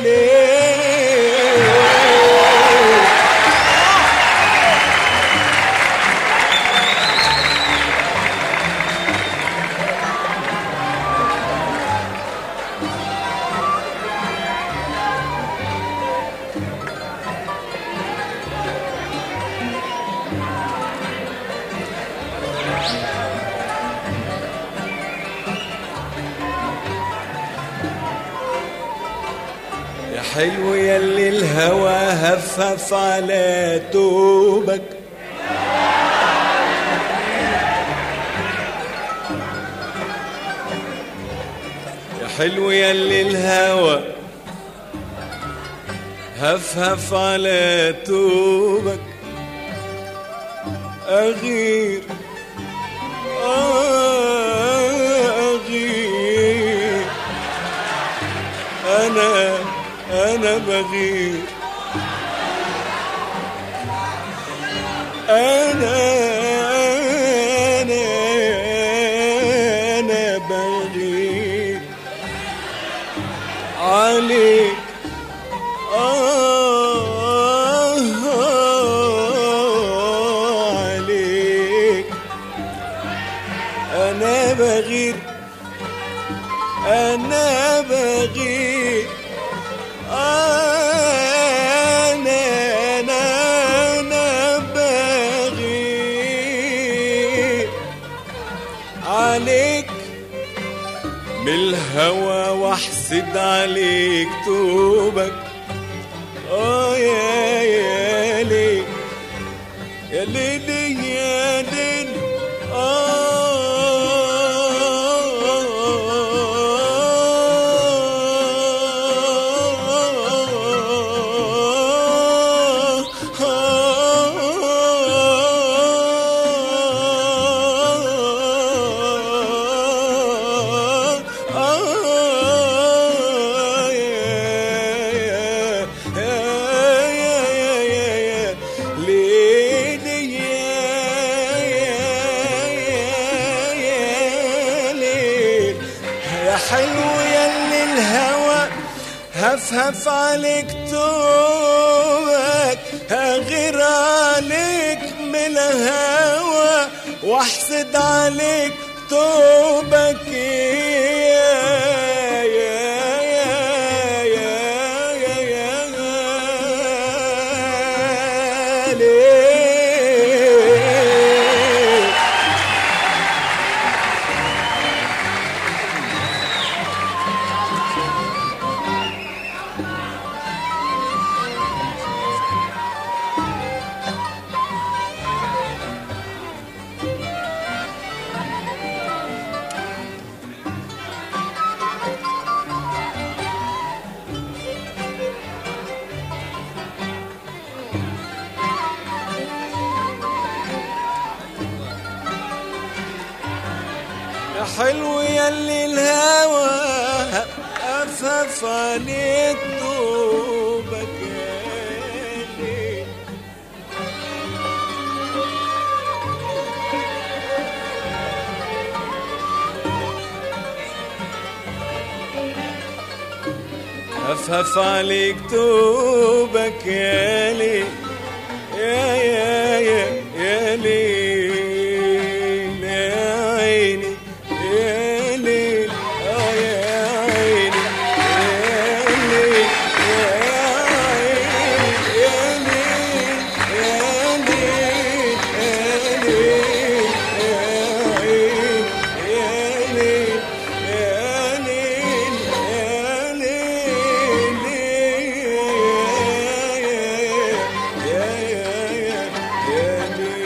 ليه يا حلو يلي الهوى هفف على توبك يا حلو يلي الهوى هفهف على توبك أغير آه أغير أنا أنا بغير أنا أنا أنا بغير عليك آه عليك أنا بغير أنا بغير آه من الهوى واحسد عليك توبك اه يا يا ليل يا ليل يا ليل يا حلو يلي الهوى هفهف عليك توبك هغير عليك من الهوى واحسد عليك توبك يا يا يا يا يا يا ليه يا حلو يلي الهوى أفف عليك دوبك يا ليل. أفف عليك توبك يا ليل يا يا يا يا ليل يا عيني يا ليل آه يا عيني يا ليل يا عيني يا ليل يا ليل يا ليل يا عيني يا ليل يا ليل يا ليل يا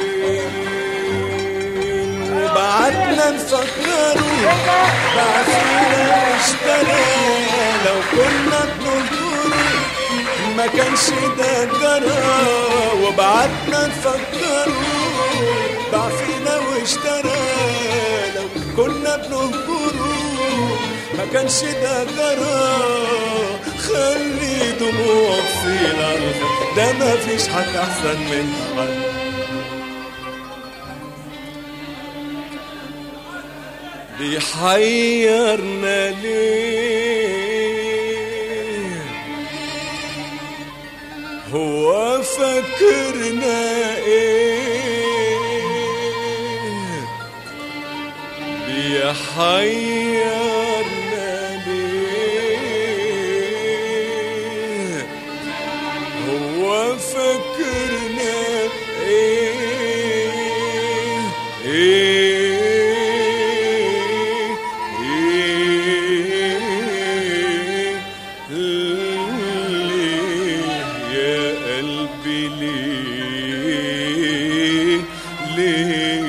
وبعدنا نفكروا بعثنا اشترى لو كنا بننكره ما كانش ده جرى وبعدنا نفكروا بعفينا واشترى لو كنا بنهجره ما كانش ده جرى خلي دموعك في الارض ده ما فيش حد احسن من حد بيحيرنا ليه هو فاكرنا ايه بيحيرنا ليه هو فاكرنا ايه ايه ايه ليه يا قلبي ليه ليه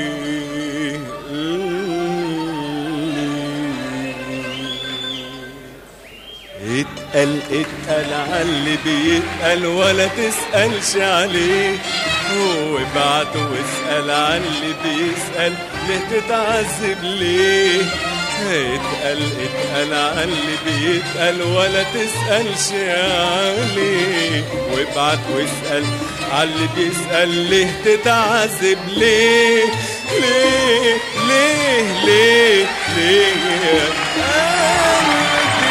ليه اتقل اتقل عاللي بيتقل ولا تسألش عليه وابعت واسأل عاللي بيسأل ليه تتعذب ليه اتقل اتقل عاللي بيتقل ولا تسألش عليه وابعت واسأل عاللي بيسأل ليه تتعذب ليه ليه ليه ليه ليه قلبي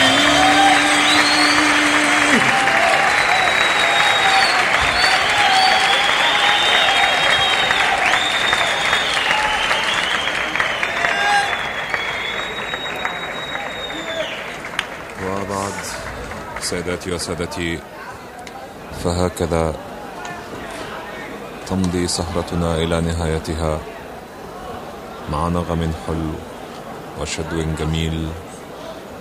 وبعد سيداتي وسادتي فهكذا تمضي سهرتنا إلى نهايتها مع نغم حلو وشدو جميل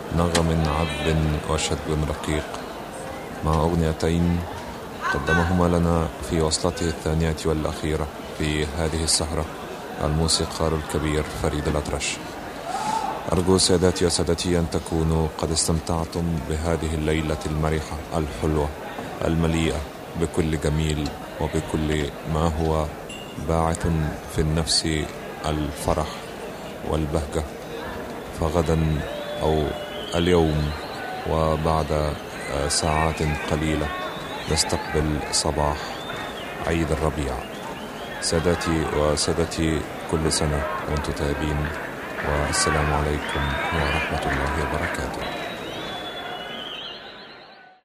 نغم عذب وشدو رقيق مع أغنيتين قدمهما لنا في وصلته الثانية والأخيرة في هذه السهرة الموسيقار الكبير فريد الأطرش أرجو سادتي وسادتي أن تكونوا قد استمتعتم بهذه الليلة المرحة الحلوة المليئة بكل جميل وبكل ما هو باعث في النفس الفرح والبهجة فغدا أو اليوم وبعد ساعات قليلة نستقبل صباح عيد الربيع سادتي وسادتي كل سنة وانتم طيبين والسلام عليكم ورحمة الله وبركاته